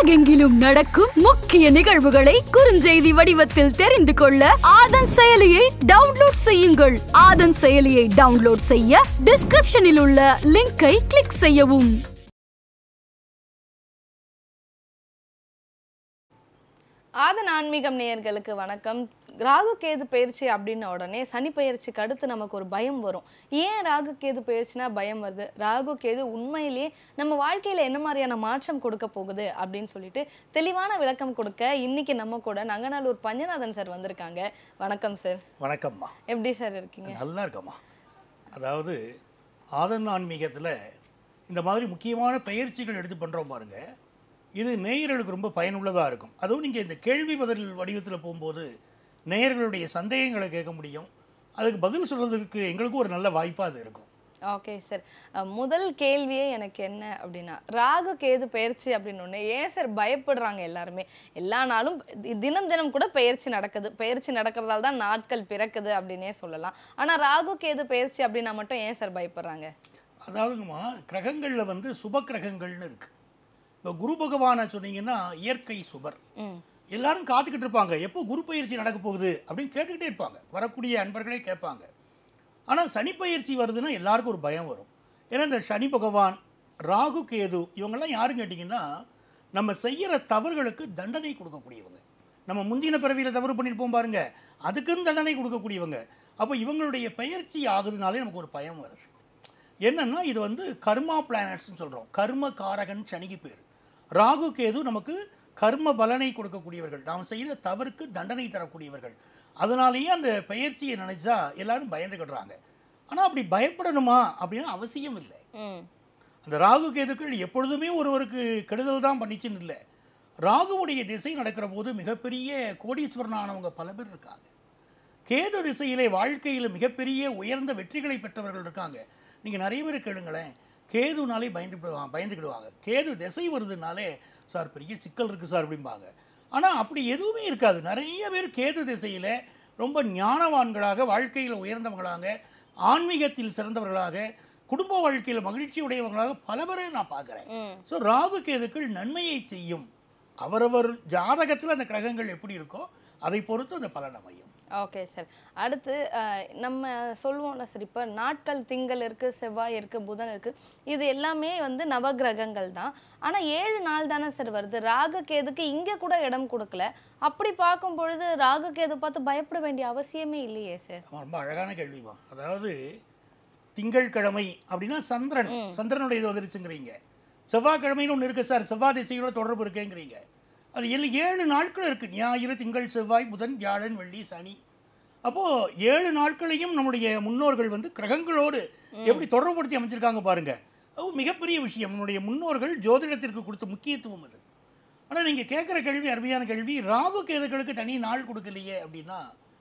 உலகெங்கிலும் நடக்கும் முக்கிய நிகழ்வுகளை குறுஞ்செய்தி வடிவத்தில் தெரிந்து கொள்ள ஆதன் செயலியை டவுன்லோட் செய்யுங்கள் ஆதன் செயலியை டவுன்லோட் செய்ய டிஸ்கிரிப்ஷனில் உள்ள லிங்கை கிளிக் செய்யவும் ஆதன் ஆன்மீகம் நேயர்களுக்கு வணக்கம் ராகு கேது பயிற்சி அப்படின்ன உடனே சனி பயிற்சிக்கு அடுத்து நமக்கு ஒரு பயம் வரும் ஏன் ராகு கேது பயிற்சினா பயம் வருது ராகு கேது உண்மையிலேயே நம்ம வாழ்க்கையில என்ன மாதிரியான மாற்றம் கொடுக்க போகுது அப்படின்னு சொல்லிட்டு தெளிவான விளக்கம் கொடுக்க இன்னைக்கு நம்ம கூட நங்கநல்லூர் பஞ்சநாதன் சார் வந்திருக்காங்க வணக்கம் சார் வணக்கம்மா எப்படி சார் இருக்கீங்க நல்லா இருக்கம்மா அதாவது ஆதன் ஆன்மீகத்தில் இந்த மாதிரி முக்கியமான பயிற்சிகள் எடுத்து பண்ணுறோம் பாருங்க இது நேயர்களுக்கு ரொம்ப பயனுள்ளதாக இருக்கும் அதுவும் நீங்கள் இந்த கேள்வி பதில் வடிவத்தில் போகும்போது நேயர்களுடைய சந்தேகங்களை கேட்க முடியும் அதுக்கு பதில் சொல்கிறதுக்கு எங்களுக்கும் ஒரு நல்ல வாய்ப்பாக அது இருக்கும் ஓகே சார் அஹ், முதல் கேள்வியே எனக்கு என்ன அப்படின்னா ராகு கேது பயிற்சி அப்படின்னு ஒன்று ஏன் சார் பயப்படுறாங்க எல்லாருமே எல்லா நாளும் தி- தினம் தினம் கூட பயிற்சி நடக்குது பயிற்சி நடக்கிறதால தான் நாட்கள் பிறக்குது அப்படின்னே சொல்லலாம் ஆனால் ராகு கேது பயிற்சி அப்படின்னா மட்டும் ஏன் சார் பயப்படுறாங்க அதாவதுங்கம்மா கிரகங்களில் வந்து சுப கிரகங்கள்னு இருக்குது இப்போ குரு பகவானை சொன்னீங்கன்னா இயற்கை சுபர் ம் எல்லாரும் காத்துக்கிட்டு இருப்பாங்க எப்போ குரு பயிற்சி நடக்க போகுது அப்படின்னு கேட்டுக்கிட்டே இருப்பாங்க வரக்கூடிய அன்பர்களே கேட்பாங்க ஆனால் சனி பயிற்சி வருதுன்னா எல்லாருக்கும் ஒரு பயம் வரும் ஏன்னா இந்த சனி பகவான் ராகு கேது இவங்கெல்லாம் யாருன்னு கேட்டிங்கன்னா நம்ம செய்கிற தவறுகளுக்கு தண்டனை கொடுக்கக்கூடியவங்க நம்ம முந்தின பிறவியில் தவறு பண்ணியிருப்போம் பாருங்க அதுக்குன்னு தண்டனை கொடுக்கக்கூடியவங்க அப்போ இவங்களுடைய பயிற்சி ஆகுதுனாலே நமக்கு ஒரு பயம் வருது என்னன்னா இது வந்து கர்மா பிளானட்ஸ்னு சொல்கிறோம் கர்ம காரகன் சனிக்கு பேர் ராகு கேது நமக்கு கர்ம பலனை கொடுக்கக்கூடியவர்கள் நாம் செய்த தவறுக்கு தண்டனை தரக்கூடியவர்கள் அதனாலேயே அந்த பயிற்சியை நினைச்சா எல்லாரும் பயந்துக்கிடுறாங்க ஆனால் அப்படி பயப்படணுமா அப்படின்னா அவசியம் இல்லை ம் அந்த ராகு கேதுக்கள் எப்பொழுதுமே ஒருவருக்கு கெடுதல் தான் பண்ணிச்சுன்னு இல்லை ராகுவுடைய திசை நடக்கிற போது மிகப்பெரிய கோடீஸ்வரனானவங்க பல பேர் இருக்காங்க கேது திசையிலே வாழ்க்கையில் மிகப்பெரிய உயர்ந்த வெற்றிகளை பெற்றவர்கள் இருக்காங்க நீங்கள் நிறைய பேர் கேளுங்களேன் கேதுனாலே பயந்து பயந்துக்கிடுவாங்க கேது திசை வருதுனாலே சார் பெரிய சிக்கல் இருக்குது சார் அப்படிம்பாங்க ஆனால் அப்படி எதுவுமே இருக்காது நிறைய பேர் கேது திசையில் ரொம்ப ஞானவான்களாக வாழ்க்கையில் உயர்ந்தவங்களாக ஆன்மீகத்தில் சிறந்தவர்களாக குடும்ப வாழ்க்கையில் மகிழ்ச்சி உடையவங்களாக பல பேரை நான் பார்க்குறேன் ம் ஸோ ராகு கேதுக்கள் நன்மையை செய்யும் அவரவர் ஜாதகத்தில் அந்த கிரகங்கள் எப்படி இருக்கோ அதை பொறுத்து அந்த பலன் அமையும் ஓகே சார் அடுத்து அஹ், நம்ம சொல்லுவோம்ல சார் இப்போ நாட்கள் திங்கள் இருக்கு செவ்வாய் இருக்கு புதன் இருக்கு இது எல்லாமே வந்து நவகிரகங்கள் தான் ஆனா ஏழு நாள் தானே சார் வருது ராகு கேதுக்கு இங்க கூட இடம் கொடுக்கல அப்படி பார்க்கும் பொழுது ராகு கேது பார்த்து பயப்பட வேண்டிய அவசியமே இல்லையே சார் ஆமா, ரொம்ப அழகான கேள்விமா அதாவது திங்கட்கிழமை அப்படின்னா சந்திரன் சந்திரனுடைய இது வந்துருச்சுங்கிறீங்க செவ்வாய்க்கிழமைன்னு ஒன்று இருக்குது சார் செவ்வாய் திசையோட தொடர்பு இருக்கேங்கிறீங்க அது ஏழு ஏழு நாட்கள் இருக்குது ஞாயிறு திங்கள் செவ்வாய் புதன் வியாழன் வெள்ளி சனி அப்போது ஏழு நாட்களையும் நம்முடைய முன்னோர்கள் வந்து கிரகங்களோடு எப்படி தொடர்புபடுத்தி அமைச்சிருக்காங்க பாருங்க அது மிகப்பெரிய விஷயம் நம்முடைய முன்னோர்கள் ஜோதிடத்திற்கு கொடுத்த முக்கியத்துவம் அது ஆனால் நீங்கள் கேட்குற கேள்வி அருமையான கேள்வி ராகு கேதுகளுக்கு தனி நாள் கொடுக்கலையே அப்படின்னா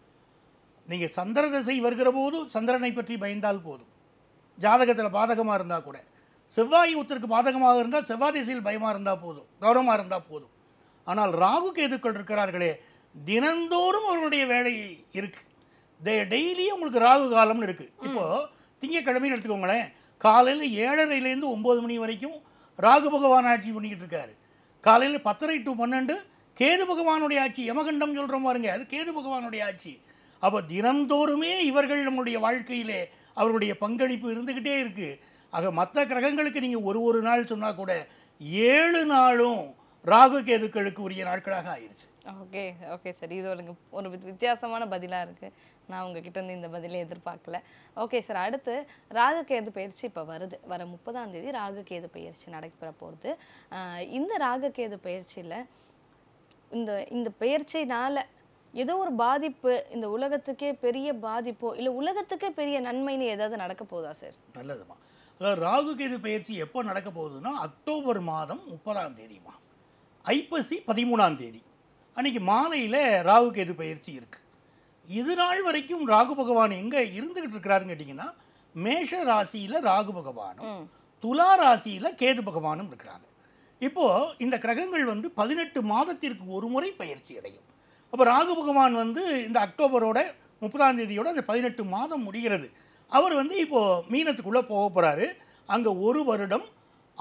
நீங்கள் சந்திர திசை வருகிற போது சந்திரனை பற்றி பயந்தால் போதும் ஜாதகத்தில் பாதகமாக இருந்தால் கூட செவ்வாய் உத்தருக்கு பாதகமாக இருந்தால் செவ்வாய் திசையில் பயமாக இருந்தால் போதும் கௌரவமாக இருந்தால் போதும் ஆனால் ராகு கேதுக்கள் இருக்கிறார்களே தினந்தோறும் அவர்களுடைய வேலை இருக்கு டே டெய்லியும் உங்களுக்கு ராகு காலம்னு இருக்குது இப்போது திங்கக்கிழமைன்னு எடுத்துக்கோங்களேன் காலையில் ஏழரைலேருந்து ஒம்பது மணி வரைக்கும் ராகு பகவான் ஆட்சி பண்ணிக்கிட்டு இருக்காரு காலையில் பத்தரை டு பன்னெண்டு கேது பகவானுடைய ஆட்சி யமகண்டம் சொல்கிறோம் பாருங்க அது கேது பகவானுடைய ஆட்சி அப்போ தினந்தோறுமே இவர்கள் நம்முடைய வாழ்க்கையிலே அவர்களுடைய பங்களிப்பு இருந்துக்கிட்டே இருக்குது ஆக மற்ற கிரகங்களுக்கு நீங்கள் ஒரு ஒரு நாள் சொன்னால் கூட ஏழு நாளும் ராகு கேதுக்களுக்கு உரிய நாட்களாக ஆயிடுச்சு ஓகே ஓகே சார் இது ஒரு ஒரு வித்- வித்தியாசமான பதிலாக இருக்கு நான் உங்ககிட்ட இருந்து இந்த பதிலை எதிர்பார்க்கல ஓகே சார் அடுத்து ராகு கேது பயிற்சி இப்போ வருது வர முப்பதாம் தேதி ராகு கேது பயிற்சி நடைபெற போகிறது இந்த ராகு கேது பயிற்சியில் இந்த இந்த பயிற்சினால ஏதோ ஒரு பாதிப்பு இந்த உலகத்துக்கே பெரிய பாதிப்போ இல்லை உலகத்துக்கே பெரிய நன்மைன்னு ஏதாவது நடக்க போதா சார் நல்லதுமா அதாவது ராகு கேது பயிற்சி எப்போ நடக்க போகுதுன்னா அக்டோபர் மாதம் முப்பதாம் தேதிமா ஐப்பசி பதிமூணாம் தேதி அன்னைக்கு மாலையில் ராகு கேது பயிற்சி இருக்குது இது நாள் வரைக்கும் ராகு பகவான் எங்கே இருந்துகிட்டு இருக்கிறாருன்னு கேட்டிங்கன்னா மேஷ ராசியில் ராகு பகவானும் ம் துலா ராசியில் கேது பகவானும் இருக்கிறாங்க இப்போது இந்த கிரகங்கள் வந்து பதினெட்டு மாதத்திற்கு ஒரு முறை பயிற்சி அடையும் அப்போ ராகு பகவான் வந்து இந்த அக்டோபரோட முப்பதாம் தேதியோட அந்த பதினெட்டு மாதம் முடிகிறது அவர் வந்து இப்போது மீனத்துக்குள்ளே போக போகிறாரு அங்கே ஒரு வருடம்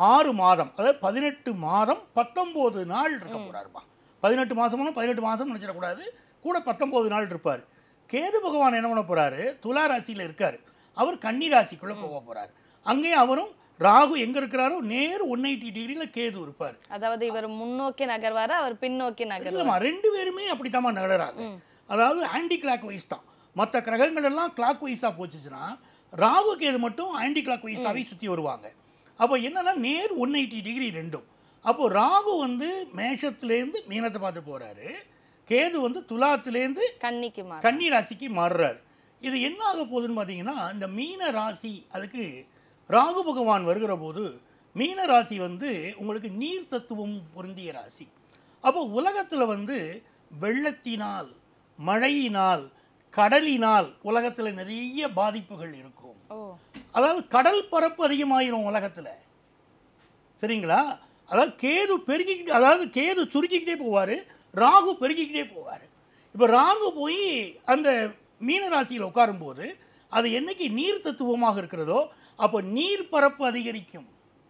ஆறு மாதம் அதாவது பதினெட்டு மாதம் பத்தொம்போது நாள் இருக்க போறாருப்பா பதினெட்டு மாதம்னு பதினெட்டு மாதம் நினச்சிடக்கூடாது கூட பத்தொம்போது நாள் இருப்பார் கேது பகவான் என்ன பண்ண போறாரு துலா ராசியில் இருக்கார் அவர் கன்னி ராசிக்குள்ளே போக போறாரு அங்கே அவரும் ராகு எங்கே இருக்கிறாரோ நேர் ஒன் எயிட்டி டிகிரியில் கேது இருப்பார் அதாவது இவர் முன்னோக்கி நகர்வாரு அவர் பின்னோக்கி நகர்வார் இல்லைம்மா ரெண்டு பேருமே அப்படித்தாம்மா நகராங்க அதாவது ஆன்டி கிளாக் வைஸ் தான் மற்ற கிரகங்கள் எல்லாம் கிளாக் வைஸாக போச்சுச்சுன்னா ராகு கேது மட்டும் ஆன்டி கிளாக் வைஸாகவே சுற்றி வருவாங்க அப்போ என்னன்னா நேர் ஒன் எயிட்டி டிகிரி ரெண்டும் அப்போ ராகு வந்து மேஷத்துலேருந்து மீனத்தை பார்த்து போறாரு கேது வந்து துலாத்துலேருந்து கன்னிக்கு மாறு கன்னி ராசிக்கு மாறுறாரு இது என்ன ஆக போகுதுன்னு பார்த்தீங்கன்னா இந்த மீன ராசி அதுக்கு ராகு பகவான் வருகிற போது மீன ராசி வந்து உங்களுக்கு நீர் தத்துவம் பொருந்திய ராசி அப்போ உலகத்தில் வந்து வெள்ளத்தினால் மழையினால் கடலினால் உலகத்தில் நிறைய பாதிப்புகள் இருக்கும் ஓ அதாவது கடல் பரப்பு அதிகமாயிரும் உலகத்தில் சரிங்களா அதாவது கேது பெருக்கிக்கிட்டு அதாவது கேது சுருக்கிக்கிட்டே போவார் ராகு பெருக்கிக்கிட்டே போவார் இப்போ ராகு போய் அந்த மீனராசியில் உட்காரும்போது அது என்னைக்கு நீர் தத்துவமாக இருக்கிறதோ அப்போ நீர் பரப்பு அதிகரிக்கும்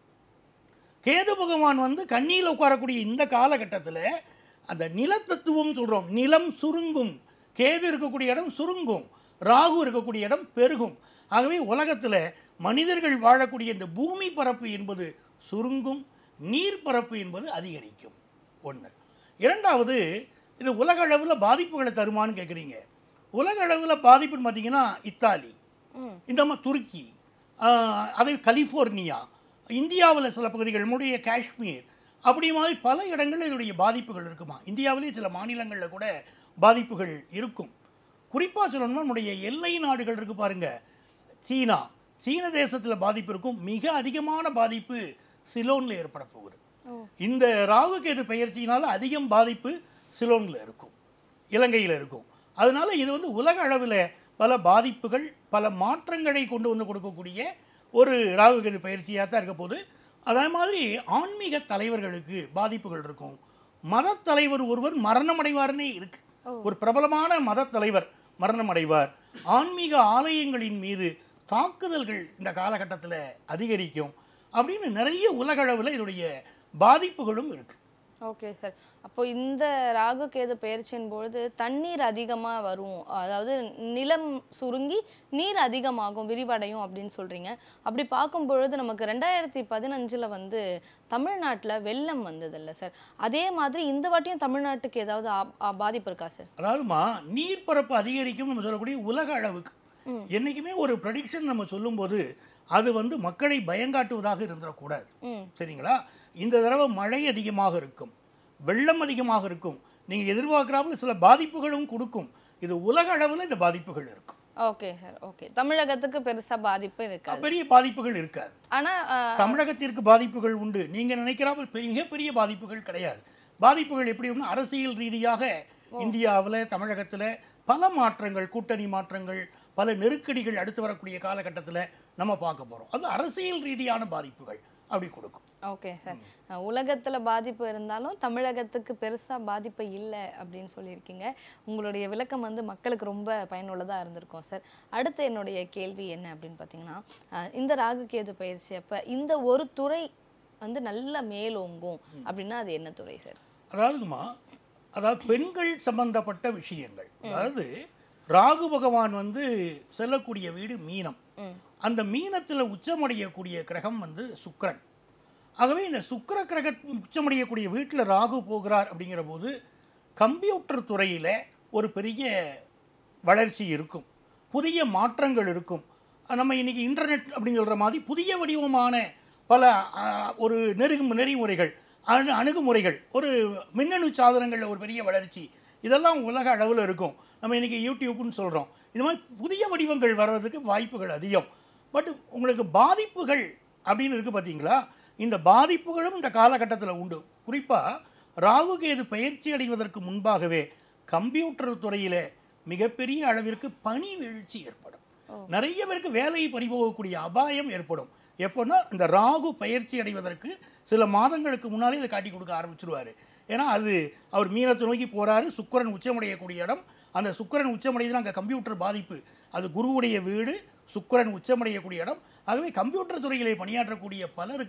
கேது பகவான் வந்து கண்ணியில் உட்காரக்கூடிய இந்த காலகட்டத்தில் அந்த நிலத்தத்துவம் சொல்கிறோம் நிலம் சுருங்கும் கேது இருக்கக்கூடிய இடம் சுருங்கும் ராகு இருக்கக்கூடிய இடம் பெருகும் ஆகவே உலகத்தில் மனிதர்கள் வாழக்கூடிய இந்த பூமி பரப்பு என்பது சுருங்கும் நீர் பரப்பு என்பது அதிகரிக்கும் ஒன்று இரண்டாவது இது உலக அளவில் பாதிப்புகளை தருமான்னு கேட்குறீங்க உலக அளவில் பாதிப்புன்னு பார்த்தீங்கன்னா இத்தாலி ம் இந்த மாதிரி துருக்கி ஆஹ், அதே கலிஃபோர்னியா இந்தியாவில் சில பகுதிகள் நம்முடைய காஷ்மீர் அப்படி மாதிரி பல இடங்களில் இதனுடைய பாதிப்புகள் இருக்குமா இந்தியாவிலே சில மாநிலங்களில் கூட பாதிப்புகள் இருக்கும் குறிப்பாக சொல்லணும்னா நம்முடைய எல்லை நாடுகள் இருக்கு பாருங்க சீனா சீன தேசத்தில் பாதிப்பு இருக்கும் மிக அதிகமான பாதிப்பு சிலோனில் ஏற்பட போகுது ஓ இந்த ராகு கேது பெயர்ச்சியினால அதிகம் பாதிப்பு சிலோனில் இருக்கும் இலங்கையில் இருக்கும் அதனால இது வந்து உலக அளவில் பல பாதிப்புகள் பல மாற்றங்களை கொண்டு வந்து கொடுக்கக்கூடிய ஒரு ராகு கேது பயிற்சியாக தான் இருக்க போது அதே மாதிரி ஆன்மீக தலைவர்களுக்கு பாதிப்புகள் இருக்கும் மத தலைவர் ஒருவர் மரணமடைவார்னே இருக்கு ஓ. ஒரு பிரபலமான மத தலைவர் மரணம் அடைவார் ஆன்மீக ஆலயங்களின் மீது தாக்குதல்கள் இந்த காலகட்டத்தில் அதிகரிக்கும் அப்படின்னு நிறைய உலக அளவில் இதனுடைய பாதிப்புகளும் இருக்கு ஓகே சார் அப்போ இந்த ராகு கேது பெயர்ச்சியின் பொழுது தண்ணீர் அதிகமா வரும் அதாவது நிலம் சுருங்கி நீர் அதிகமாகும் விரிவடையும் அப்படின்னு சொல்றீங்க அப்படி பார்க்கும் பொழுது நமக்கு ரெண்டாயிரத்தி பதினஞ்சுல வந்து தமிழ்நாட்டுல வெள்ளம் வந்ததில்ல சார் அதே மாதிரி இந்த வாட்டியும் தமிழ்நாட்டுக்கு ஏதாவது ஆப்- ஆ- பாதிப்பு இருக்கா சார் அதாவதுமா நீர்ப்பரப்பு அதிகரிக்கும் நம்ம சொல்லக்கூடிய உலக அளவுக்கு ம். என்னைக்குமே ஒரு ப்ரடிக்ஷன் நம்ம சொல்லும்போது அது வந்து மக்களை பயங்காட்டுவதாக இருந்துடக்கூடாது ம் சரிங்களா இந்த தடவை மழை அதிகமாக இருக்கும் வெள்ளம் அதிகமாக இருக்கும் நீங்கள் எதிர்பார்க்குறாப்புல சில பாதிப்புகளும் கொடுக்கும் இது உலக அளவில் இந்த பாதிப்புகள் இருக்கும் ஓகே சார் ஓகே தமிழகத்துக்கு பெருசா பாதிப்பு இருக்காது பெரிய பாதிப்புகள் இருக்காது ஆனா ஆ, தமிழகத்திற்கு பாதிப்புகள் உண்டு நீங்க நினைக்கிறாப்ப பெரிய- மிகப்பெரிய பாதிப்புகள் கிடையாது பாதிப்புகள் எப்படி ஒன்று அரசியல் ரீதியாக இந்தியாவில் தமிழகத்தில் பல மாற்றங்கள் கூட்டணி மாற்றங்கள் பல நெருக்கடிகள் அடுத்து வரக்கூடிய காலகட்டத்தில் நம்ம பார்க்க போகிறோம் அது அரசியல் ரீதியான பாதிப்புகள் அப்படி கொடுக்கும் ஓகே சார் அஹ் உலகத்துல பாதிப்பு இருந்தாலும் தமிழகத்துக்கு பெருசா பாதிப்பு இல்லை அப்படின்னு சொல்லியிருக்கீங்க உங்களுடைய விளக்கம் வந்து மக்களுக்கு ரொம்ப பயனுள்ளதா இருந்திருக்கும் சார் அடுத்து என்னுடைய கேள்வி என்ன அப்படின்னு பார்த்தீங்கன்னா அஹ் இந்த ராகு கேது பயிற்சி அப்ப இந்த ஒரு துறை வந்து நல்ல மேலோங்கும் அப்படின்னா அது என்ன துறை சார் அதாவதுமா அதாவது பெண்கள் சம்பந்தப்பட்ட விஷயங்கள் அதாவது ராகு பகவான் வந்து செல்லக்கூடிய வீடு மீனம் ம் அந்த மீனத்தில் உச்சமடையக்கூடிய கிரகம் வந்து சுக்கிரன் ஆகவே இந்த சுக்கிர கிரக உச்சமடையக்கூடிய வீட்டில் ராகு போகிறார் அப்படிங்கிற போது கம்ப்யூட்டர் துறையில் ஒரு பெரிய வளர்ச்சி இருக்கும் புதிய மாற்றங்கள் இருக்கும் நம்ம இன்னைக்கு இன்டர்நெட் அப்படின்னு சொல்கிற மாதிரி புதிய வடிவமான பல ஆ, ஒரு நெருங்கு நெறிமுறைகள் அணு அணுகுமுறைகள் ஒரு மின்னணு சாதனங்களில் ஒரு பெரிய வளர்ச்சி இதெல்லாம் உலக அளவில் இருக்கும் நம்ம இன்னைக்கு யூடியூப்னு சொல்கிறோம் இது மாதிரி புதிய வடிவங்கள் வர்றதுக்கு வாய்ப்புகள் அதிகம் பட் உங்களுக்கு பாதிப்புகள் அப்படின்னு இருக்குது பார்த்தீங்களா இந்த பாதிப்புகளும் இந்த காலகட்டத்தில் உண்டு குறிப்பாக ராகு கேது பயிற்சி அடைவதற்கு முன்பாகவே கம்ப்யூட்டர் துறையில் மிகப்பெரிய அளவிற்கு பணி வீழ்ச்சி ஏற்படும் நிறைய பேருக்கு வேலையை பறிபோகக்கூடிய அபாயம் ஏற்படும் எப்போன்னா இந்த ராகு பயிற்சி அடைவதற்கு சில மாதங்களுக்கு முன்னாலே இதை காட்டி கொடுக்க ஆரம்பிச்சிருவாரு ஏன்னா அது அவர் மீனத்தை நோக்கி போறாரு சுக்கிரன் உச்சமடையக்கூடிய இடம் அந்த சுக்கிரன் உச்சமடையுதுன்னா அங்கே கம்ப்யூட்டர் பாதிப்பு அது குருவுடைய வீடு சுக்கிரன் உச்சமடையக்கூடிய இடம் ஆகவே கம்ப்யூட்டர் துறையிலே பணியாற்றக்கூடிய பலருக்கு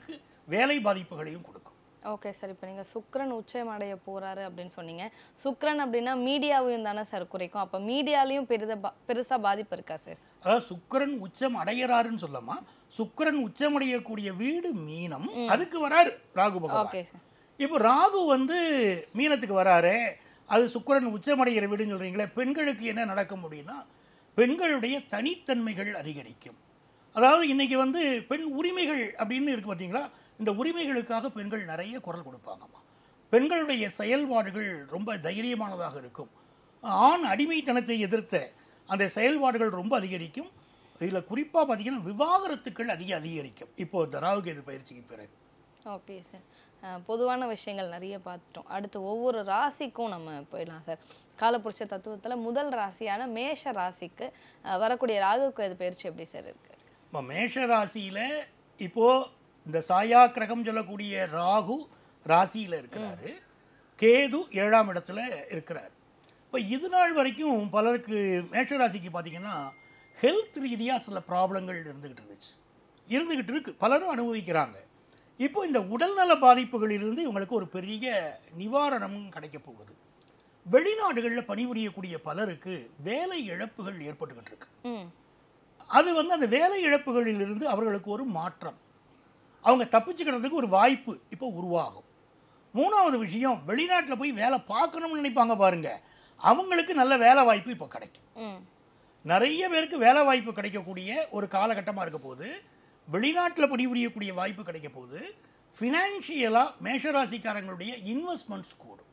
வேலை பாதிப்புகளையும் கொடுக்கும் ஓகே சார் இப்போ நீங்கள் சுக்ரன் உச்சம் அடைய போறாரு அப்படின்னு சொன்னீங்க சுக்ரன் அப்படின்னா மீடியாவையும் தானே சார் குறைக்கும் அப்போ மீடியாலையும் பெரித பா பெருசாக பாதிப்பு இருக்கா சார் அதாவது சுக்கிரன் உச்சம் அடையறாருன்னு சொல்லலாமா சுக்கிரன் உச்சம் அடையக்கூடிய வீடு மீனம் அதுக்கு வராரு ராகு பகவான் ஓகே சார் இப்போ ராகு வந்து மீனத்துக்கு வராரு அது சுக்கிரன் உச்சமடைகிற வீடுன்னு சொல்றீங்களே பெண்களுக்கு என்ன நடக்க முடியும்னா பெண்களுடைய தனித்தன்மைகள் அதிகரிக்கும் அதாவது இன்னைக்கு வந்து பெண் உரிமைகள் அப்படின்னு இருக்கு பார்த்தீங்களா இந்த உரிமைகளுக்காக பெண்கள் நிறைய குரல் கொடுப்பாங்கம்மா பெண்களுடைய செயல்பாடுகள் ரொம்ப தைரியமானதாக இருக்கும் ஆண் அடிமைத்தனத்தை எதிர்த்த அந்த செயல்பாடுகள் ரொம்ப அதிகரிக்கும் இதில் குறிப்பாக பார்த்தீங்கன்னா விவாகரத்துக்கள் அதிக அதிகரிக்கும் இப்போ இந்த ராகுகேது பயிற்சிக்கு பிறகு ஓகே சார் அஹ் பொதுவான விஷயங்கள் நிறைய பார்த்துட்டோம் அடுத்து ஒவ்வொரு ராசிக்கும் நம்ம போயிடலாம் சார் காலபுருஷ தத்துவத்தில் முதல் ராசியான மேஷ ராசிக்கு அஹ் வரக்கூடிய ராகு கேது பயிற்சி எப்படி சார் இருக்கு இப்போ மேஷ ராசியில் இப்போது இந்த சாயா கிரகம் சொல்லக்கூடிய ராகு ராசியில் இருக்கிறாரு கேது ஏழாம் இடத்துல இருக்கிறார் இப்போ இது நாள் வரைக்கும் பலருக்கு மேஷ ராசிக்கு பார்த்தீங்கன்னா ஹெல்த் ரீதியாக சில ப்ராப்ளங்கள் இருந்துக்கிட்டு இருந்துச்சு இருந்துக்கிட்டு இருக்கு பலரும் அனுபவிக்கிறாங்க இப்போ இந்த உடல்நல பாதிப்புகளிலிருந்து இவங்களுக்கு ஒரு பெரிய நிவாரணம் கிடைக்க போகுது வெளிநாடுகளில் பணிபுரியக்கூடிய பலருக்கு வேலை இழப்புகள் ஏற்பட்டுக்கிட்டு இருக்கு ம் அது வந்து அந்த வேலை இழப்புகளிலிருந்து அவர்களுக்கு ஒரு மாற்றம் அவங்க தப்பிச்சுக்கிறதுக்கு ஒரு வாய்ப்பு இப்போ உருவாகும் மூணாவது விஷயம் வெளிநாட்டில் போய் வேலை பார்க்கணும்னு நினைப்பாங்க பாருங்க அவங்களுக்கு நல்ல வேலை வாய்ப்பு இப்போ கிடைக்கும் ம் நிறைய பேருக்கு வேலை வாய்ப்பு கிடைக்கக்கூடிய ஒரு காலகட்டமாக இருக்க போது வெளிநாட்டில் பணிபுரியக்கூடிய வாய்ப்பு கிடைக்க போது ஃபினான்ஷியலாக மேஷராசிக்காரங்களுடைய இன்வெஸ்ட்மெண்ட்ஸ் கூடும்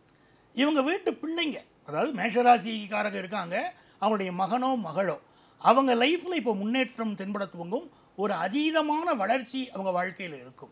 இவங்க வீட்டு பிள்ளைங்க அதாவது மேஷராசிக்காரங்க இருக்காங்க அவங்களுடைய மகனோ மகளோ அவங்க லைஃப்பில் இப்போ முன்னேற்றம் தென்பட துவங்கும் ஒரு அதீதமான வளர்ச்சி அவங்க வாழ்க்கையில் இருக்கும்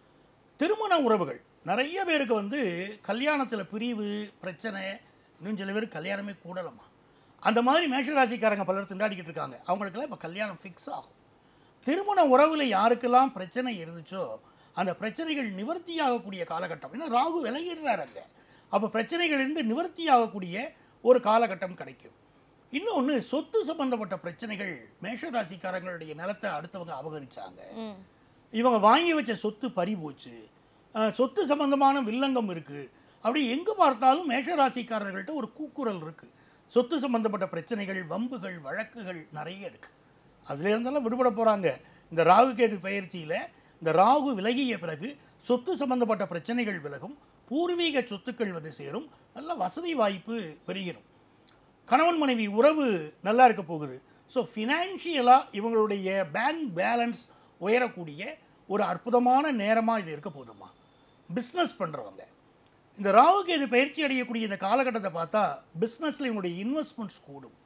திருமண உறவுகள் நிறைய பேருக்கு வந்து கல்யாணத்தில் பிரிவு பிரச்சனை இன்னும் சில பேர் கல்யாணமே கூடலமா அந்த மாதிரி மேஷராசிக்காரங்க பலர் திண்டாடிக்கிட்டு இருக்காங்க அவங்களுக்கெல்லாம் இப்போ கல்யாணம் ஃபிக்ஸ் ஆகும் திருமண உறவில் யாருக்கெல்லாம் பிரச்சனை இருந்துச்சோ அந்த பிரச்சனைகள் நிவர்த்தியாகக்கூடிய காலகட்டம் ஏன்னா ராகு விலகிடுறாரு அங்கே அப்போ பிரச்சனைகளிலிருந்து நிவர்த்தியாகக்கூடிய ஒரு காலகட்டம் கிடைக்கும் இன்னொன்று சொத்து சம்பந்தப்பட்ட பிரச்சனைகள் மேஷராசிக்காரங்களுடைய நிலத்தை அடுத்தவங்க அபகரிச்சாங்க ம் இவங்க வாங்கி வச்ச சொத்து பறி போச்சு அஹ், சொத்து சம்பந்தமான வில்லங்கம் இருக்குது அப்படி எங்கே பார்த்தாலும் மேஷராசிக்காரர்கள்ட்ட ஒரு கூக்குரல் இருக்குது சொத்து சம்பந்தப்பட்ட பிரச்சனைகள் வம்புகள் வழக்குகள் நிறைய இருக்குது அதுல இருந்தெல்லாம் விடுபட போகிறாங்க இந்த ராகு கேது பயிற்சியில் இந்த ராகு விலகிய பிறகு சொத்து சம்பந்தப்பட்ட பிரச்சனைகள் விலகும் பூர்வீக சொத்துக்கள் வந்து சேரும் நல்ல வசதி வாய்ப்பு பெருகிரும் கணவன் மனைவி உறவு நல்லா இருக்க போகுது ஸோ ஃபினான்ஷியலாக இவங்களுடைய பேங்க் பேலன்ஸ் உயரக்கூடிய ஒரு அற்புதமான நேரமாக இது இருக்க போதுமா பிஸ்னஸ் பண்ணுறவங்க இந்த ராகுகேது பயிற்சி அடையக்கூடிய இந்த காலகட்டத்தை பார்த்தா பிஸ்னஸில் இவங்களுடைய இன்வெஸ்ட்மெண்ட்ஸ் கூடும்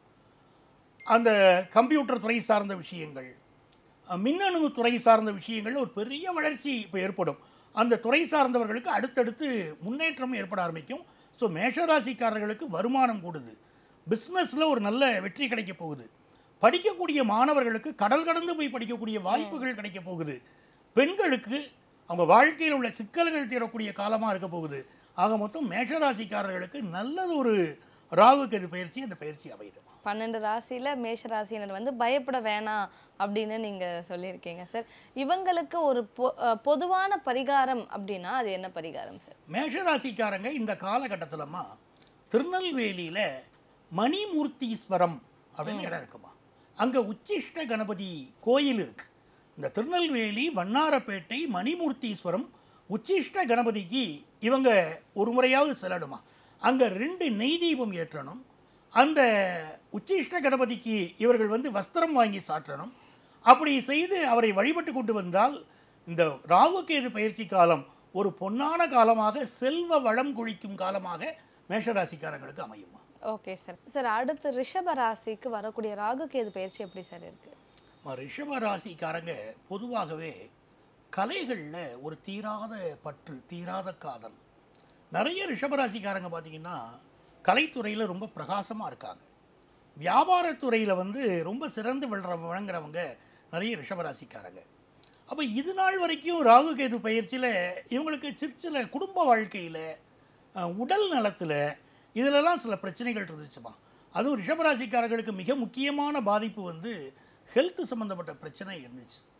அந்த கம்ப்யூட்டர் துறை சார்ந்த விஷயங்கள் அஹ், மின்னணு துறை சார்ந்த விஷயங்கள் ஒரு பெரிய வளர்ச்சி இப்போ ஏற்படும் அந்த துறை சார்ந்தவர்களுக்கு அடுத்தடுத்து முன்னேற்றம் ஏற்பட ஆரம்பிக்கும் ஸோ மேஷராசிக்காரர்களுக்கு வருமானம் கூடுது பிஸ்னஸில் ஒரு நல்ல வெற்றி கிடைக்க போகுது படிக்கக்கூடிய மாணவர்களுக்கு கடல் கடந்து போய் படிக்கக்கூடிய வாய்ப்புகள் கிடைக்க போகுது பெண்களுக்கு அவங்க வாழ்க்கையில் உள்ள சிக்கல்கள் தீரக்கூடிய காலமாக இருக்க போகுது ஆக மொத்தம் மேஷராசிக்காரர்களுக்கு நல்லது ஒரு ராகு கேது பயிற்சி அந்த பயிற்சி அமைதுமா பன்னெண்டு ராசியில மேஷ ராசியினர் வந்து பயப்பட வேணாம் அப்படின்னு நீங்க சொல்லியிருக்கீங்க சார் இவங்களுக்கு ஒரு பொ- அஹ் பொதுவான பரிகாரம் அப்படின்னா அது என்ன பரிகாரம் சார் மேஷராசிக்காரங்க இந்த காலகட்டத்திலமா திருநெல்வேலியில் மணிமூர்த்தீஸ்வரம் அப்படின்னு இடம் இருக்குமா அங்கே உச்சிஷ்ட கணபதி கோயில் இருக்கு இந்த திருநெல்வேலி வண்ணாரப்பேட்டை மணிமூர்த்தீஸ்வரம் உச்சிஷ்ட கணபதிக்கு இவங்க ஒரு முறையாவது செல்லணுமா அங்கே ரெண்டு நெய் தீபம் ஏற்றணும் அந்த உச்சிஷ்ட கணபதிக்கு இவர்கள் வந்து வஸ்திரம் வாங்கி சாற்றணும் அப்படி செய்து அவரை வழிபட்டு கொண்டு வந்தால் இந்த ராகுகேது பயிற்சி காலம் ஒரு பொன்னான காலமாக செல்வ வளம் குழிக்கும் காலமாக மேஷராசிக்காரங்களுக்கு அமையுமா ஓகே சார் சார் அடுத்து ரிஷப ராசிக்கு வரக்கூடிய ராகு கேது பயிற்சி எப்படி சார் இருக்கு ம, ரிஷப ராசிக்காரங்க பொதுவாகவே கலைகளில் ஒரு தீராத பற்று தீராத காதல் நிறைய ரிஷபராசிக்காரங்க பார்த்தீங்கன்னா கலைத்துறையில் ரொம்ப பிரகாசமாக இருக்காங்க வியாபாரத்துறையில் வந்து ரொம்ப சிறந்து விழுற விளங்குறவங்க நிறைய ரிஷபராசிக்காரங்க அப்போ இது நாள் வரைக்கும் ராகு கேது பயிற்சியில் இவங்களுக்கு சிற்சில குடும்ப வாழ்க்கையில் உடல் நலத்தில் இதிலெல்லாம் சில பிரச்சனைகள் இருந்துச்சுமா அதுவும் ரிஷபராசிக்காரர்களுக்கு மிக முக்கியமான பாதிப்பு வந்து ஹெல்த் சம்மந்தப்பட்ட பிரச்சனை இருந்துச்சு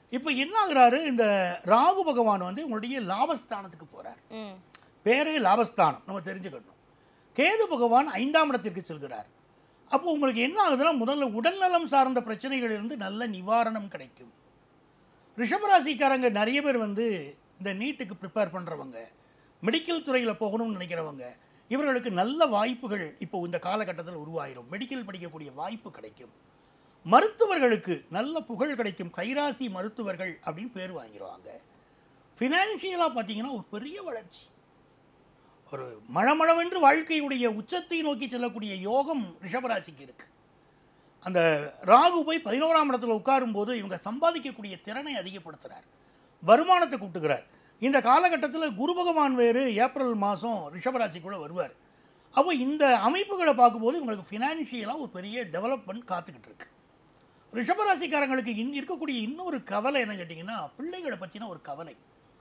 இப்போ என்ன ஆகுறாரு இந்த ராகு பகவான் வந்து உங்களுடைய லாபஸ்தானத்துக்கு போறார் ம் பேரே லாபஸ்தானம் நம்ம தெரிஞ்சுக்கணும் கேது பகவான் ஐந்தாம் இடத்திற்கு செல்கிறார் அப்போ உங்களுக்கு என்ன ஆகுதுன்னா முதல்ல உடல்நலம் சார்ந்த பிரச்சனைகள் இருந்து நல்ல நிவாரணம் கிடைக்கும் ரிஷபராசிக்காரங்க நிறைய பேர் வந்து இந்த நீட்டுக்கு ப்ரிப்பேர் பண்ணுறவங்க மெடிக்கல் துறையில் போகணும்னு நினைக்கிறவங்க இவர்களுக்கு நல்ல வாய்ப்புகள் இப்போ இந்த காலகட்டத்தில் உருவாயிரும் மெடிக்கல் படிக்கக்கூடிய வாய்ப்பு கிடைக்கும் மருத்துவர்களுக்கு நல்ல புகழ் கிடைக்கும் கைராசி மருத்துவர்கள் அப்படின்னு பேர் வாங்கிடுவாங்க ஃபினான்ஷியலாக பார்த்தீங்கன்னா ஒரு பெரிய வளர்ச்சி ஒரு மழமளவென்று வாழ்க்கையுடைய உச்சத்தை நோக்கி செல்லக்கூடிய யோகம் ரிஷபராசிக்கு இருக்கு அந்த ராகு போய் பதினோராம் இடத்துல உட்காரும்போது இவங்க சம்பாதிக்கக்கூடிய திறனை அதிகப்படுத்துறார் வருமானத்தை கூட்டுகிறார் இந்த காலகட்டத்தில் குரு பகவான் வேறு ஏப்ரல் மாதம் ரிஷபராசிக்குள்ளே வருவார் அப்போ இந்த அமைப்புகளை பார்க்கும்போது இவங்களுக்கு ஃபினான்ஷியலாக ஒரு பெரிய டெவலப்மெண்ட் காத்துக்கிட்டு இருக்கு ரிஷபராசிக்காரங்களுக்கு இங்க இருக்கக்கூடிய இன்னொரு கவலை என்ன கேட்டிங்கன்னா பிள்ளைகளை பற்றின ஒரு கவலை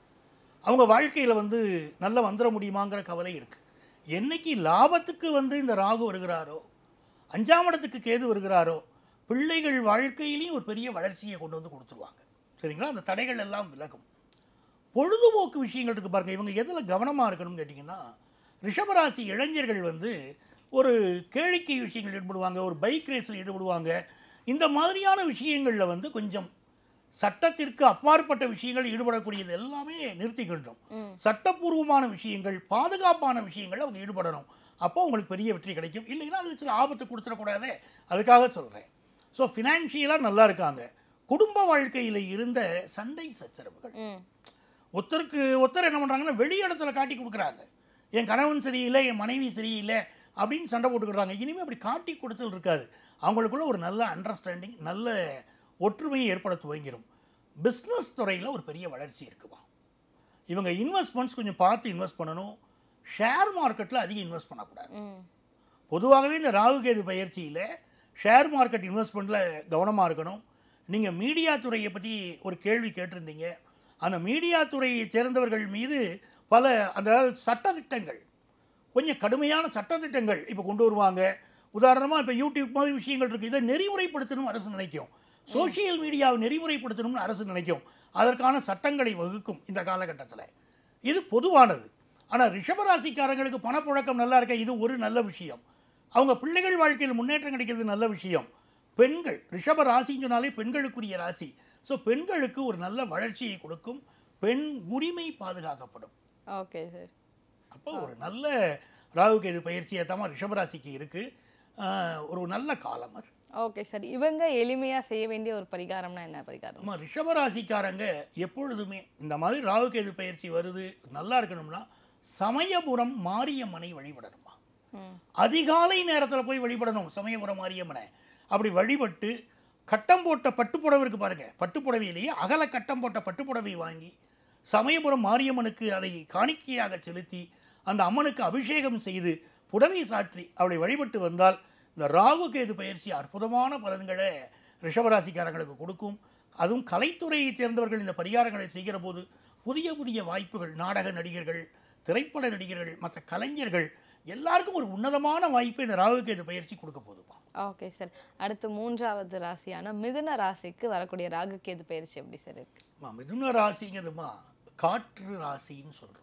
அவங்க வாழ்க்கையில் வந்து நல்ல வந்துட முடியுமாங்கிற கவலை இருக்குது என்னைக்கு லாபத்துக்கு வந்து இந்த ராகு வருகிறாரோ அஞ்சாம் இடத்துக்கு கேது வருகிறாரோ பிள்ளைகள் வாழ்க்கையிலையும் ஒரு பெரிய வளர்ச்சியை கொண்டு வந்து கொடுத்துருவாங்க சரிங்களா அந்த தடைகள் எல்லாம் விலகும் பொழுதுபோக்கு விஷயங்கள் இருக்குது பாருங்க இவங்க எதில் கவனமாக இருக்கணும்னு கேட்டிங்கன்னா ரிஷபராசி இளைஞர்கள் வந்து ஒரு கேளிக்கை விஷயங்கள் ஈடுபடுவாங்க ஒரு பைக் ரேஸில் ஈடுபடுவாங்க இந்த மாதிரியான விஷயங்களில் வந்து கொஞ்சம் சட்டத்திற்கு அப்பாற்பட்ட விஷயங்கள் ஈடுபடக்கூடியது எல்லாமே நிறுத்திக்கின்றோம் ம். சட்டப்பூர்வமான விஷயங்கள் பாதுகாப்பான விஷயங்கள் அவங்க ஈடுபடணும் அப்போ உங்களுக்கு பெரிய வெற்றி கிடைக்கும் இல்லைன்னா அது சில ஆபத்து கொடுத்துடக்கூடாதே அதுக்காக சொல்கிறேன் ஸோ ஃபினான்ஷியலாக நல்லா இருக்காங்க குடும்ப வாழ்க்கையில் இருந்த சண்டை சச்சரவுகள் ம் ஒருத்தருக்கு ஒருத்தர் என்ன பண்ணுறாங்கன்னா வெளி இடத்துல காட்டி கொடுக்குறாங்க என் கணவன் சரியில்லை என் மனைவி சரியில்லை அப்படின்னு சண்டை போட்டுக்கிறாங்க இனிமேல் அப்படி காட்டி கொடுத்தல் இருக்காது அவங்களுக்குள்ள ஒரு நல்ல அண்டர்ஸ்டாண்டிங் நல்ல ஒற்றுமையை ஏற்பட துவங்கிடும் பிஸ்னஸ் துறையில் ஒரு பெரிய வளர்ச்சி இருக்குமா இவங்க இன்வெஸ்ட்மெண்ட்ஸ் கொஞ்சம் பார்த்து இன்வெஸ்ட் பண்ணணும் ஷேர் மார்க்கெட்டில் அதிகம் இன்வெஸ்ட் பண்ணக்கூடாது ம் பொதுவாகவே இந்த ராகு கேது பயிற்சியில் ஷேர் மார்க்கெட் இன்வெஸ்ட்மெண்ட்டில் கவனமாக இருக்கணும் நீங்கள் மீடியா துறையை பற்றி ஒரு கேள்வி கேட்டிருந்தீங்க அந்த மீடியா துறையை சேர்ந்தவர்கள் மீது பல அந்த சட்டத்திட்டங்கள் கொஞ்சம் கடுமையான சட்டத்திட்டங்கள் இப்போ கொண்டு வருவாங்க உதாரணமாக இப்போ யூடியூப் மாதிரி விஷயங்கள் இருக்குது இதை நெறிமுறைப்படுத்தணும் அரசு நினைக்கும் சோஷியல் மீடியாவை நெறிமுறைப்படுத்தணும்னு அரசு நினைக்கும் அதற்கான சட்டங்களை வகுக்கும் இந்த காலகட்டத்தில் இது பொதுவானது ஆனால் ரிஷபராசிக்காரங்களுக்கு பணப்புழக்கம் நல்லா இருக்க இது ஒரு நல்ல விஷயம் அவங்க பிள்ளைகள் வாழ்க்கையில் முன்னேற்றம் கிடைக்கிறது நல்ல விஷயம் பெண்கள் ரிஷப ராசின்னு சொன்னாலே பெண்களுக்குரிய ராசி ஸோ பெண்களுக்கு ஒரு நல்ல வளர்ச்சியை கொடுக்கும் பெண் உரிமை பாதுகாக்கப்படும் ஓகே சார் அப்போ ஒரு நல்ல ராகு கேது பயிற்சியாக தான் ரிஷபராசிக்கு இருக்குது ஒரு நல்ல காலம் அது ஓகே சார் இவங்க எளிமையா செய்ய வேண்டிய ஒரு பரிகாரம்னா என்ன பரிகாரம் நம்ம ரிஷபராசிக்காரங்க எப்பொழுதுமே இந்த மாதிரி ராகு கேது பயிற்சி வருது நல்லா இருக்கணும்னா சமயபுரம் மாரியம்மனை வழிபடணுமா ம் அதிகாலை நேரத்தில் போய் வழிபடணும் சமயபுரம் மாரியம்மனை அப்படி வழிபட்டு கட்டம் போட்ட பட்டுப்புடவை இருக்கு பாருங்க பட்டுப்புடவையிலேயே அகல கட்டம் போட்ட பட்டுப்புடவை வாங்கி சமயபுரம் மாரியம்மனுக்கு அதை காணிக்கையாக செலுத்தி அந்த அம்மனுக்கு அபிஷேகம் செய்து புடவை சாற்றி அவளை வழிபட்டு வந்தால் இந்த ராகு கேது பயிற்சி அற்புதமான பலன்களை ரிஷபராசிக்காரங்களுக்கு கொடுக்கும் அதுவும் கலைத்துறையைச் சேர்ந்தவர்கள் இந்த பரிகாரங்களை செய்கிற போது புதிய புதிய வாய்ப்புகள் நாடக நடிகர்கள் திரைப்பட நடிகர்கள் மற்ற கலைஞர்கள் எல்லாருக்கும் ஒரு உன்னதமான வாய்ப்பை இந்த ராகு கேது பயிற்சி கொடுக்க போதுமா ஓகே சார் அடுத்து மூன்றாவது ராசியான மிதுன ராசிக்கு வரக்கூடிய ராகு கேது பயிற்சி எப்படி சார் இருக்கு அம்மா, மிதுன ராசிங்கிறதுமா காற்று ராசின்னு சொல்கிறோம்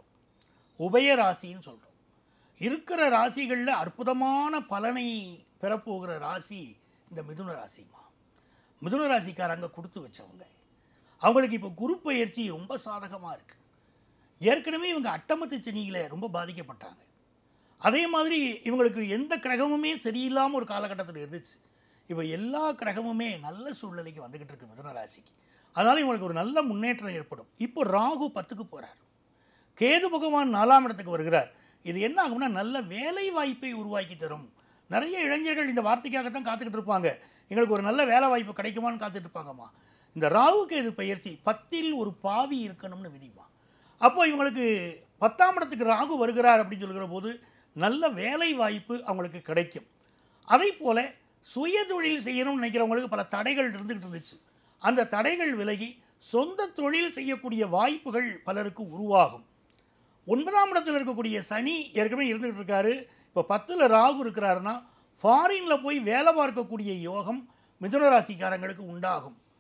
உபய ராசின்னு சொல்கிறோம் இருக்கிற ராசிகளில் அற்புதமான பலனை பெறப்போகிற ராசி இந்த மிதுன ராசிமா மிதுன ராசிக்காரங்க கொடுத்து வச்சவங்க அவங்களுக்கு இப்போ குரு பயிற்சி ரொம்ப சாதகமாக இருக்குது ஏற்கனவே இவங்க அட்டமத்து சனியில் ரொம்ப பாதிக்கப்பட்டாங்க அதே மாதிரி இவங்களுக்கு எந்த கிரகமுமே சரியில்லாமல் ஒரு காலகட்டத்தில் இருந்துச்சு இப்போ எல்லா கிரகமுமே நல்ல சூழ்நிலைக்கு வந்துக்கிட்டு இருக்கு மிதுன ராசிக்கு அதனால் இவங்களுக்கு ஒரு நல்ல முன்னேற்றம் ஏற்படும் இப்போ ராகு பத்துக்கு போகிறார் கேது பகவான் நாலாம் இடத்துக்கு வருகிறார் இது என்ன ஆகும்னா நல்ல வேலை வாய்ப்பை உருவாக்கி தரும் நிறைய இளைஞர்கள் இந்த வார்த்தைக்காகத்தான் காத்துக்கிட்டு இருப்பாங்க எங்களுக்கு ஒரு நல்ல வேலை வாய்ப்பு கிடைக்குமான்னு காத்துட்டு இருப்பாங்கம்மா இந்த ராகு கேது பயிற்சி பத்தில் ஒரு பாவி இருக்கணும்னு விதிமா அப்போ இவங்களுக்கு பத்தாம் இடத்துக்கு ராகு வருகிறார் அப்படின்னு சொல்கிற போது நல்ல வேலை வாய்ப்பு அவங்களுக்கு கிடைக்கும் அதே போல் சுய தொழில் செய்யணும்னு நினைக்கிறவங்களுக்கு பல தடைகள் இருந்துகிட்டு இருந்துச்சு அந்த தடைகள் விலகி சொந்த தொழில் செய்யக்கூடிய வாய்ப்புகள் பலருக்கு உருவாகும் ஒன்பதாம் இடத்துல இருக்கக்கூடிய சனி ஏற்கனவே இருந்துகிட்டு இருக்காரு இப்போ பத்தில் ராகு இருக்கிறாருன்னா ஃபாரினில் போய் வேலை பார்க்கக்கூடிய யோகம் மிதுன ராசிக்காரங்களுக்கு உண்டாகும்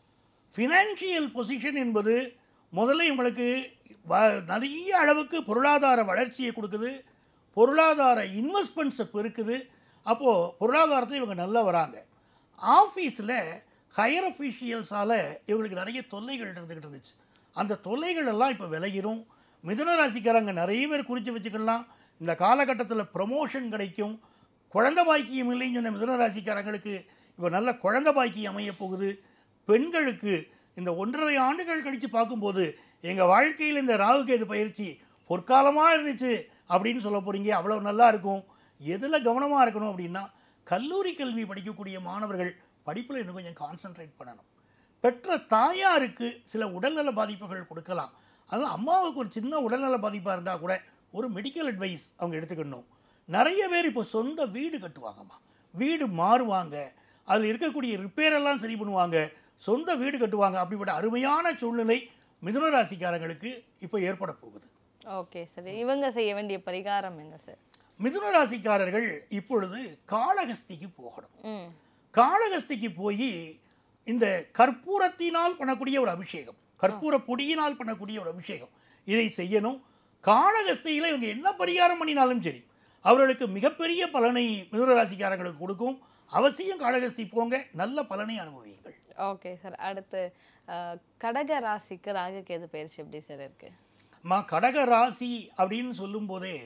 ஃபினான்ஷியல் பொசிஷன் என்பது முதல்ல இவங்களுக்கு வ- நிறைய அளவுக்கு பொருளாதார வளர்ச்சியை கொடுக்குது பொருளாதார இன்வெஸ்ட்மெண்ட்ஸை பெருக்குது அப்போது பொருளாதாரத்தில் இவங்க நல்லா வராங்க ஆஃபீஸில் ஹையர் அஃபீஷியல்ஸால் இவங்களுக்கு நிறைய தொல்லைகள் இருந்துக்கிட்டு இருந்துச்சு அந்த தொல்லைகள் எல்லாம் இப்போ விலகிரும் மிதுன ராசிக்காரங்க நிறைய பேர் குறித்து வச்சுக்கலாம் இந்த காலகட்டத்தில் ப்ரமோஷன் கிடைக்கும் குழந்தை பாக்கியம் இல்லைன்னு சொன்ன மிதுன ராசிக்காரங்களுக்கு இப்போ நல்ல குழந்தை பாக்கியம் அமைய போகுது பெண்களுக்கு இந்த ஒன்றரை ஆண்டுகள் கழித்து பார்க்கும்போது எங்கள் வாழ்க்கையில் இந்த ராகுகேது பயிற்சி பொற்காலமாக இருந்துச்சு அப்படின்னு சொல்ல போகிறீங்க அவ்வளோ நல்லா இருக்கும் எதில் கவனமாக இருக்கணும் அப்படின்னா கல்லூரி கல்வி படிக்கக்கூடிய மாணவர்கள் படிப்பில் இன்னும் கொஞ்சம் கான்சென்ட்ரேட் பண்ணணும் பெற்ற தாயாருக்கு சில உடல்நல பாதிப்புகள் கொடுக்கலாம் அதனால் அம்மாவுக்கு ஒரு சின்ன உடல்நல பாதிப்பாக இருந்தால் கூட ஒரு மெடிக்கல் அட்வைஸ் அவங்க எடுத்துக்கணும் நிறைய பேர் இப்போ சொந்த வீடு கட்டுவாங்கம்மா வீடு மாறுவாங்க அதில் இருக்கக்கூடிய ரிப்பேர் எல்லாம் சரி பண்ணுவாங்க சொந்த வீடு கட்டுவாங்க அப்படிப்பட்ட அருமையான சூழ்நிலை மிதுன ராசிக்காரங்களுக்கு இப்போ ஏற்பட போகுது ஓகே சார் இவங்க செய்ய வேண்டிய பரிகாரம் என்ன சார் மிதுன ராசிக்காரர்கள் இப்பொழுது காளகஸ்திக்கு போகணும் ம் காளகஸ்திக்கு போய் இந்த கற்பூரத்தினால் பண்ணக்கூடிய ஒரு அபிஷேகம் கற்பூர பொடியினால் பண்ணக்கூடிய ஒரு அபிஷேகம் இதை செய்யணும் காளகஸ்தியில் இவங்க என்ன பரிகாரம் பண்ணினாலும் சரி அவர்களுக்கு மிகப்பெரிய பலனை மிதுன ராசிக்காரங்களுக்கு கொடுக்கும் அவசியம் காளகஸ்தி போங்க நல்ல பலனை அனுபவியுங்கள் ஓகே சார் அடுத்து அஹ், கடக ராசிக்கு ராகு கேது பயிற்சி எப்படி சார் இருக்கு மா கடக ராசி அப்படின்னு சொல்லும்போதே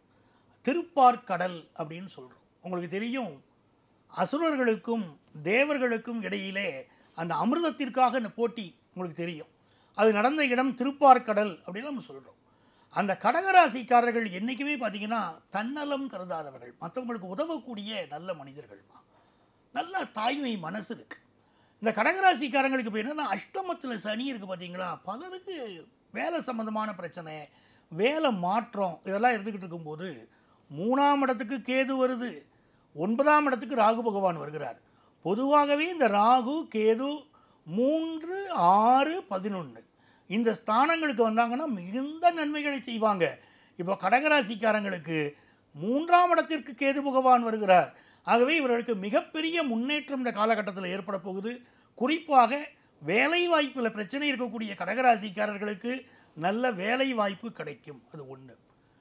திருப்பார்கடல் அப்படின்னு சொல்கிறோம் உங்களுக்கு தெரியும் அசுரர்களுக்கும் தேவர்களுக்கும் இடையிலே அந்த அமிர்தத்திற்காக இந்த போட்டி உங்களுக்கு தெரியும் அது நடந்த இடம் திருப்பார்கடல் அப்படின்னு நம்ம சொல்கிறோம் அந்த கடகராசிக்காரர்கள் என்றைக்குமே பார்த்தீங்கன்னா தன்னலம் கருதாதவர்கள் மற்றவங்களுக்கு உதவக்கூடிய நல்ல மனிதர்கள்மா நல்ல தாய்மை மனசு இருக்கு இந்த கடகராசிக்காரங்களுக்கு இப்போ என்னன்னா அஷ்டமத்தில் சனி இருக்குது பார்த்தீங்களா பலருக்கு வேலை சம்பந்தமான பிரச்சனை வேலை மாற்றம் இதெல்லாம் இருந்துக்கிட்டு இருக்கும்போது மூணாம் இடத்துக்கு கேது வருது ஒன்பதாம் இடத்துக்கு ராகு பகவான் வருகிறார் பொதுவாகவே இந்த ராகு கேது மூன்று ஆறு பதினொன்று இந்த ஸ்தானங்களுக்கு வந்தாங்கன்னா மிகுந்த நன்மைகளை செய்வாங்க இப்போ கடகராசிக்காரங்களுக்கு மூன்றாம் இடத்திற்கு கேது பகவான் வருகிறார் ஆகவே இவர்களுக்கு மிகப்பெரிய முன்னேற்றம் இந்த காலகட்டத்தில் ஏற்பட போகுது குறிப்பாக வேலை வாய்ப்பில் பிரச்சனை இருக்கக்கூடிய கடகராசிக்காரர்களுக்கு நல்ல வேலை வாய்ப்பு கிடைக்கும் அது ஒன்று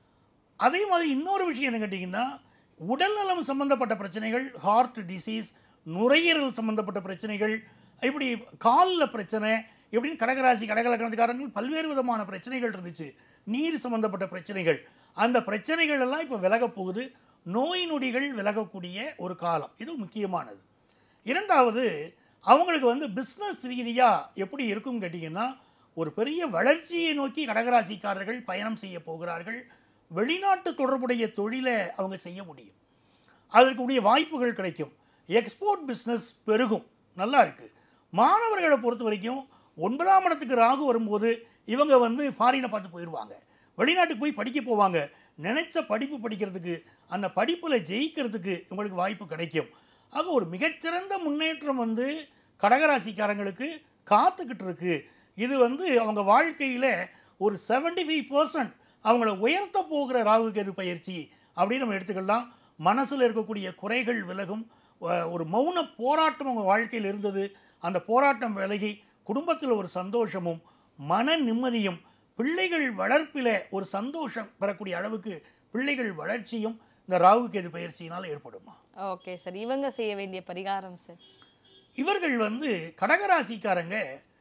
அதே மாதிரி இன்னொரு விஷயம் என்ன கேட்டிங்கன்னா உடல்நலம் சம்பந்தப்பட்ட பிரச்சனைகள் ஹார்ட் டிசீஸ் நுரையீரல் சம்பந்தப்பட்ட பிரச்சனைகள் இப்படி காலில் பிரச்சனை இப்படின்னு கடகராசி கடகலக்கணத்துக்காரங்கள் பல்வேறு விதமான பிரச்சனைகள் இருந்துச்சு நீர் சம்பந்தப்பட்ட பிரச்சனைகள் அந்த பிரச்சனைகள் எல்லாம் இப்போ விலகப் போகுது நோய் நொடிகள் விலகக்கூடிய ஒரு காலம் இது முக்கியமானது இரண்டாவது அவங்களுக்கு வந்து பிஸ்னஸ் ரீதியாக எப்படி இருக்கும் கேட்டிங்கன்னா ஒரு பெரிய வளர்ச்சியை நோக்கி கடகராசிக்காரர்கள் பயணம் செய்ய போகிறார்கள் வெளிநாட்டு தொடர்புடைய தொழிலை அவங்க செய்ய முடியும் அதற்குரிய வாய்ப்புகள் கிடைக்கும் எக்ஸ்போர்ட் பிஸ்னஸ் பெருகும் நல்லா இருக்குது மாணவர்களை பொறுத்த வரைக்கும் ஒன்பதாம் இடத்துக்கு ராகு வரும்போது இவங்க வந்து ஃபாரினை பார்த்து போயிடுவாங்க வெளிநாட்டுக்கு போய் படிக்க போவாங்க நினைச்ச படிப்பு படிக்கிறதுக்கு அந்த படிப்பில் ஜெயிக்கிறதுக்கு இவங்களுக்கு வாய்ப்பு கிடைக்கும் ஆக ஒரு மிகச்சிறந்த முன்னேற்றம் வந்து கடகராசிக்காரங்களுக்கு காத்துக்கிட்டு இருக்கு இது வந்து அவங்க வாழ்க்கையில் ஒரு 75% ஃபைவ் பர்சன்ட் அவங்கள உயர்த்த போகிற ராகு கேது பயிற்சி அப்படின்னு நம்ம எடுத்துக்கலாம் மனசில் இருக்கக்கூடிய குறைகள் விலகும் அஹ் ஒரு மௌன போராட்டம் அவங்க வாழ்க்கையில் இருந்தது அந்த போராட்டம் விலகி குடும்பத்தில் ஒரு சந்தோஷமும் மன நிம்மதியும் பிள்ளைகள் வளர்ப்பில் ஒரு சந்தோஷம் பெறக்கூடிய அளவுக்கு பிள்ளைகள் வளர்ச்சியும் இந்த ராகு கேது பயிற்சியினால் ஏற்படுமா ஓகே சார் இவங்க செய்ய வேண்டிய பரிகாரம் சார் இவர்கள் வந்து கடகராசிக்காரங்க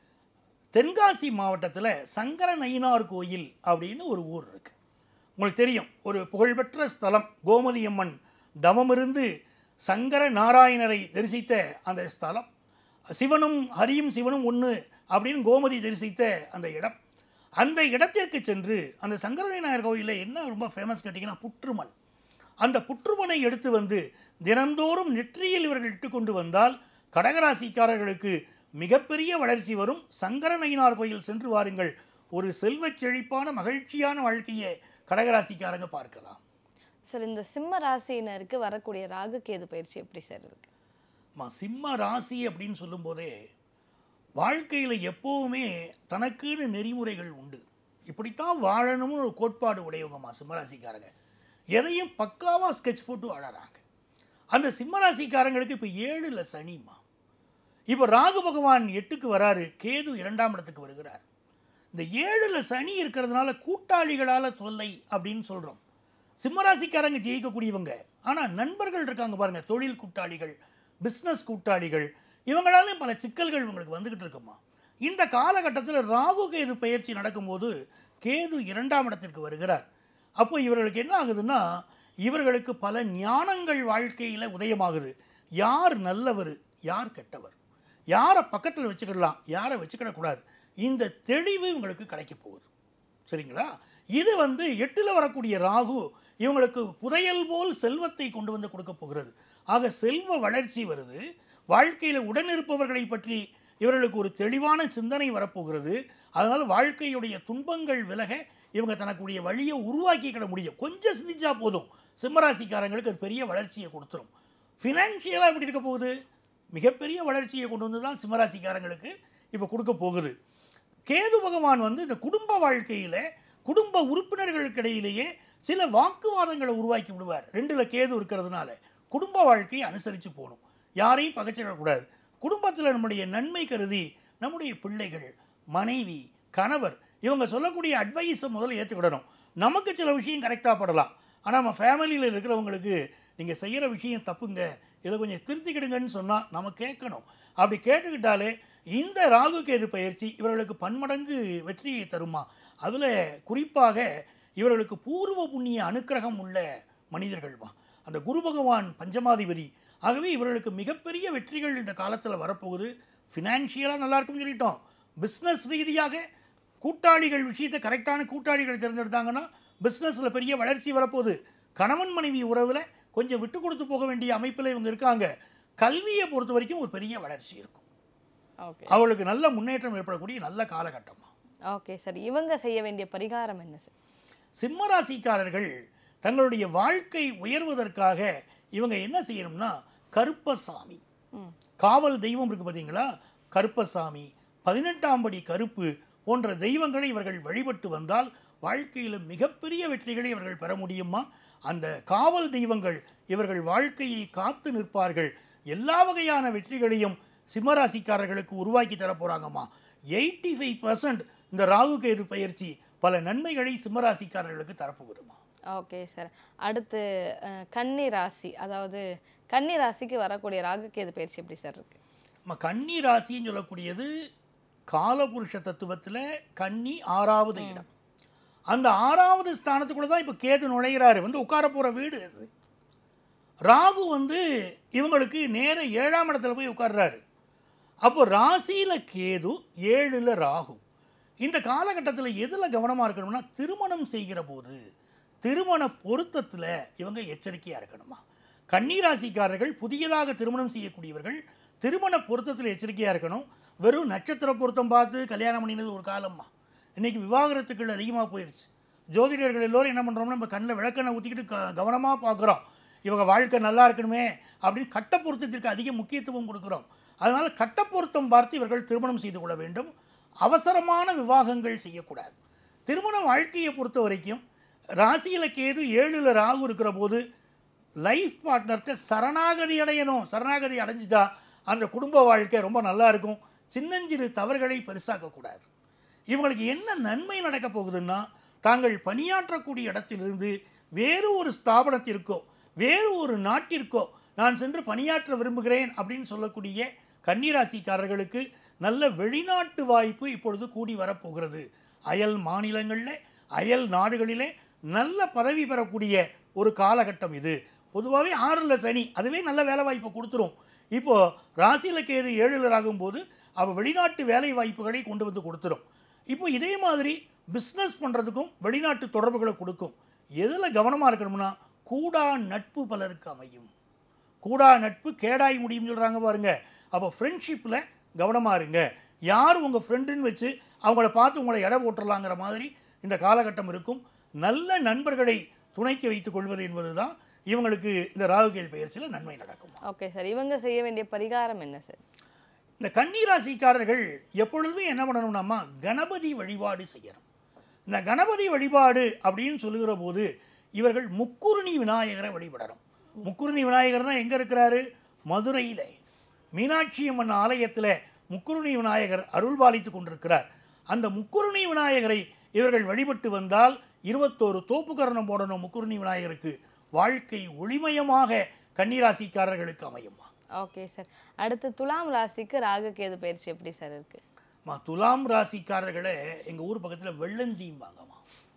தென்காசி மாவட்டத்தில் சங்கர நயினார் கோயில் அப்படின்னு ஒரு ஊர் இருக்கு உங்களுக்கு தெரியும் ஒரு புகழ்பெற்ற ஸ்தலம் கோமதி அம்மன் தவமிருந்து சங்கர நாராயணரை தரிசித்த அந்த ஸ்தலம் சிவனும் ஹரியும் சிவனும் ஒன்று அப்படின்னு கோமதி தரிசித்த அந்த இடம் அந்த இடத்திற்கு சென்று அந்த சங்கர நாயர் கோயிலில் என்ன ரொம்ப ஃபேமஸ் கேட்டிங்கன்னா புற்றுமண் அந்த புற்றுமனை எடுத்து வந்து தினந்தோறும் நெற்றியில் இவர்கள் இட்டு கொண்டு வந்தால் கடகராசிக்காரர்களுக்கு மிகப்பெரிய வளர்ச்சி வரும் சங்கரநயினார் கோயில் சென்று வாருங்கள் ஒரு செல்வச் செழிப்பான மகிழ்ச்சியான வாழ்க்கையை கடகராசிக்காரங்க பார்க்கலாம் சார் இந்த சிம்ம ராசியினருக்கு வரக்கூடிய ராகு கேது பயிற்சி எப்படி சார் இருக்கு மா சிம்ம ராசி அப்படின்னு சொல்லும்போதே வாழ்க்கையில் எப்போவுமே தனக்குன்னு நெறிமுறைகள் உண்டு இப்படித்தான் வாழணும்னு ஒரு கோட்பாடு உடையவங்கம்மா சிம்மராசிக்காரங்க எதையும் பக்காவாக ஸ்கெட்ச் போட்டு வாழறாங்க அந்த சிம்மராசிக்காரங்களுக்கு இப்போ ஏழில் சனிம்மா இப்போ ராகு பகவான் எட்டுக்கு வராரு கேது இரண்டாம் இடத்துக்கு வருகிறார் இந்த ஏழுல சனி இருக்கிறதுனால கூட்டாளிகளால் தொல்லை அப்படின்னு சொல்கிறோம் சிம்மராசிக்காரங்க ஜெயிக்கக்கூடியவங்க ஆனால் நண்பர்கள் இருக்காங்க பாருங்க தொழில் கூட்டாளிகள் பிஸ்னஸ் கூட்டாளிகள் இவங்களால பல சிக்கல்கள் இவங்களுக்கு வந்துக்கிட்டு இருக்குமா இந்த காலகட்டத்தில் ராகு கேது பயிற்சி நடக்கும்போது கேது இரண்டாம் இடத்திற்கு வருகிறார் அப்போ இவர்களுக்கு என்ன ஆகுதுன்னா இவர்களுக்கு பல ஞானங்கள் வாழ்க்கையில் உதயமாகுது யார் நல்லவர் யார் கெட்டவர் யாரை பக்கத்தில் வச்சுக்கிடலாம் யாரை வச்சுக்கிடக்கூடாது இந்த தெளிவு இவங்களுக்கு கிடைக்க போகுது சரிங்களா இது வந்து எட்டில் வரக்கூடிய ராகு இவங்களுக்கு புதையல் போல் செல்வத்தை கொண்டு வந்து கொடுக்க போகிறது ஆக செல்வ வளர்ச்சி வருது வாழ்க்கையில் உடனிருப்பவர்களை பற்றி இவர்களுக்கு ஒரு தெளிவான சிந்தனை வரப்போகிறது அதனால் வாழ்க்கையுடைய துன்பங்கள் விலக இவங்க தனக்குடைய வழியை உருவாக்கிக்கிட முடியும் கொஞ்சம் சிந்திச்சா போதும் சிம்மராசிக்காரங்களுக்கு அது பெரிய வளர்ச்சியை கொடுத்துரும் ஃபினான்ஷியலாக எப்படி இருக்க போகுது மிகப்பெரிய வளர்ச்சியை கொண்டு வந்து தான் சிம்மராசிக்காரங்களுக்கு இப்போ கொடுக்க போகுது கேது பகவான் வந்து இந்த குடும்ப வாழ்க்கையில் குடும்ப உறுப்பினர்களுக்கு இடையிலேயே சில வாக்குவாதங்களை உருவாக்கி விடுவார் ரெண்டுல கேது இருக்கிறதுனால குடும்ப வாழ்க்கையை அனுசரித்து போகணும் யாரையும் பகைச்சிடக்கூடாது குடும்பத்தில் நம்முடைய நன்மை கருதி நம்முடைய பிள்ளைகள் மனைவி கணவர் இவங்க சொல்லக்கூடிய அட்வைஸை முதல்ல ஏற்றுக்கிடணும் நமக்கு சில விஷயம் கரெக்டாக படலாம் ஆனால் நம்ம ஃபேமிலியில் இருக்கிறவங்களுக்கு நீங்கள் செய்கிற விஷயம் தப்புங்க இதை கொஞ்சம் திருத்திக்கிடுங்கன்னு சொன்னால் நம்ம கேட்கணும் அப்படி கேட்டுக்கிட்டாலே இந்த ராகு கேது பயிற்சி இவர்களுக்கு பன்மடங்கு வெற்றியை தருமா அதில் குறிப்பாக இவர்களுக்கு பூர்வ புண்ணிய அனுக்கிரகம் உள்ள மனிதர்கள்மா அந்த குரு பகவான் பஞ்சமாதிபதி ஆகவே இவர்களுக்கு மிகப்பெரிய வெற்றிகள் இந்த காலத்தில் வரப்போகுது ஃபினான்ஷியலாக நல்லா இருக்கும்னு சொல்லிட்டோம் பிஸ்னஸ் ரீதியாக கூட்டாளிகள் விஷயத்தை கரெக்டான கூட்டாளிகள் தேர்ந்தெடுத்தாங்கன்னா பிஸ்னஸில் பெரிய வளர்ச்சி வரப்போகுது கணவன் மனைவி உறவில் கொஞ்சம் விட்டு கொடுத்து போக வேண்டிய அமைப்பில் இவங்க இருக்காங்க கல்வியை பொறுத்த வரைக்கும் ஒரு பெரிய வளர்ச்சி இருக்கும் ஓகே அவளுக்கு நல்ல முன்னேற்றம் ஏற்படக்கூடிய நல்ல காலகட்டமா ஓகே சார் இவங்க செய்ய வேண்டிய பரிகாரம் என்ன சார் சிம்மராசிக்காரர்கள் தங்களுடைய வாழ்க்கை உயர்வதற்காக இவங்க என்ன செய்யணும்னா கருப்பசாமி ம் காவல் தெய்வம் இருக்கு பார்த்தீங்களா கருப்பசாமி பதினெட்டாம் படி கருப்பு போன்ற தெய்வங்களை இவர்கள் வழிபட்டு வந்தால் வாழ்க்கையில் மிகப்பெரிய வெற்றிகளை இவர்கள் பெற முடியுமா அந்த காவல் தெய்வங்கள் இவர்கள் வாழ்க்கையை காத்து நிற்பார்கள் எல்லா வகையான வெற்றிகளையும் சிம்மராசிக்காரர்களுக்கு உருவாக்கி தர போகிறாங்கம்மா எயிட்டி ஃபைவ் இந்த ராகு கேது பயிற்சி பல நன்மைகளை சிம்மராசிக்காரர்களுக்கு தரப்போகுதுமா ஓகே சார் அடுத்து அஹ், கன்னி ராசி அதாவது கன்னி ராசிக்கு வரக்கூடிய ராகுகேது பயிற்சி எப்படி சார் இருக்கு நம்ம கன்னி ராசின்னு சொல்லக்கூடியது காலபுருஷ தத்துவத்தில் கன்னி ஆறாவது இடம் அந்த ஆறாவது ஸ்தானத்துக்குள்ள தான் இப்போ கேது நுழையிறாரு வந்து உட்கார போகிற வீடு அது ராகு வந்து இவங்களுக்கு நேர ஏழாம் இடத்துல போய் உட்கார்றாரு அப்போ ராசியில் கேது ஏழில் ராகு இந்த காலகட்டத்தில் எதில் கவனமாக இருக்கணும்னா திருமணம் செய்கிற போது திருமண பொருத்தத்தில் இவங்க எச்சரிக்கையாக இருக்கணுமா கன்னிராசிக்காரர்கள் புதியதாக திருமணம் செய்யக்கூடியவர்கள் திருமண பொருத்தத்தில் எச்சரிக்கையாக இருக்கணும் வெறும் நட்சத்திர பொருத்தம் பார்த்து கல்யாணம் பண்ணினது ஒரு காலம்மா இன்னைக்கு விவாகரத்துக்கள் அதிகமாக போயிடுச்சு ஜோதிடர்கள் எல்லோரும் என்ன பண்ணுறோம்னா நம்ம கண்ணில் விளக்கெண்ணெய் ஊற்றிக்கிட்டு க கவனமாக பார்க்குறோம் இவங்க வாழ்க்கை நல்லா இருக்கணுமே அப்படின்னு கட்ட பொருத்தத்திற்கு அதிக முக்கியத்துவம் கொடுக்குறோம் அதனால் கட்ட பொருத்தம் பார்த்து இவர்கள் திருமணம் செய்து கொள்ள வேண்டும் அவசரமான விவாகங்கள் செய்யக்கூடாது திருமண வாழ்க்கையை பொறுத்த வரைக்கும் ராசியில் கேது ஏழில் ராகு இருக்கிற போது லைஃப் பார்ட்னர்கிட்ட சரணாகதி அடையணும் சரணாகதி அடைஞ்சிட்டா அந்த குடும்ப வாழ்க்கை ரொம்ப நல்லா இருக்கும் சின்னஞ்சிறு தவறுகளை பெருசாக்கக்கூடாது இவங்களுக்கு என்ன நன்மை நடக்க போகுதுன்னா தாங்கள் பணியாற்றக்கூடிய இடத்திலிருந்து வேறு ஒரு ஸ்தாபனத்திற்கோ வேறு ஒரு நாட்டிற்கோ நான் சென்று பணியாற்ற விரும்புகிறேன் அப்படின்னு சொல்லக்கூடிய கன்னிராசிக்காரர்களுக்கு நல்ல வெளிநாட்டு வாய்ப்பு இப்பொழுது கூடி வரப்போகிறது அயல் மாநிலங்களில் அயல் நாடுகளிலே நல்ல பதவி பெறக்கூடிய ஒரு காலகட்டம் இது பொதுவாகவே ஆறில் சனி அதுவே நல்ல வேலை வாய்ப்பை கொடுத்துரும் இப்போது ராசியில் கேது ஏழில் ஆகும்போது அவள் வெளிநாட்டு வேலை வாய்ப்புகளை கொண்டு வந்து கொடுத்துரும் இப்போ இதே மாதிரி பிஸ்னஸ் பண்ணுறதுக்கும் வெளிநாட்டு தொடர்புகளை கொடுக்கும் எதில் கவனமாக இருக்கணும்னா கூடா நட்பு பலருக்கு அமையும் கூடா நட்பு கேடாய் முடியும்னு சொல்கிறாங்க பாருங்க அப்போ ஃப்ரெண்ட்ஷிப்பில் கவனமாக இருங்க யார் உங்கள் ஃப்ரெண்டுன்னு வச்சு அவங்கள பார்த்து உங்களை எடை போட்டுடலாங்கிற மாதிரி இந்த காலகட்டம் இருக்கும் நல்ல நண்பர்களை துணைக்கு வைத்துக் கொள்வது என்பது தான் இவங்களுக்கு இந்த ராகுகேது பயிற்சியில் நன்மை நடக்கும் ஓகே சார் இவங்க செய்ய வேண்டிய பரிகாரம் என்ன சார் இந்த கன்னிராசிக்காரர்கள் எப்பொழுதுமே என்ன பண்ணணும்னாமா கணபதி வழிபாடு செய்யணும் இந்த கணபதி வழிபாடு அப்படின்னு சொல்லுகிற போது இவர்கள் முக்குருணி விநாயகரை வழிபடணும் முக்குருணி விநாயகர்னா எங்கே இருக்கிறாரு மதுரையில் மீனாட்சி அம்மன் ஆலயத்தில் முக்குருணி விநாயகர் அருள்பாலித்து கொண்டிருக்கிறார் அந்த முக்குருணி விநாயகரை இவர்கள் வழிபட்டு வந்தால் இருபத்தோரு தோப்புக்கரணம் போடணும் முக்குருணி விநாயகருக்கு வாழ்க்கை ஒளிமயமாக கன்னிராசிக்காரர்களுக்கு அமையுமா ஓகே சார் அடுத்து துலாம் ராசிக்கு ராகு கேது பயிற்சி எப்படி சார் இருக்கு மா துலாம் ராசிக்காரர்களை எங்கள் ஊர் பக்கத்தில் வெள்ளந்தீம்பாங்கம்மா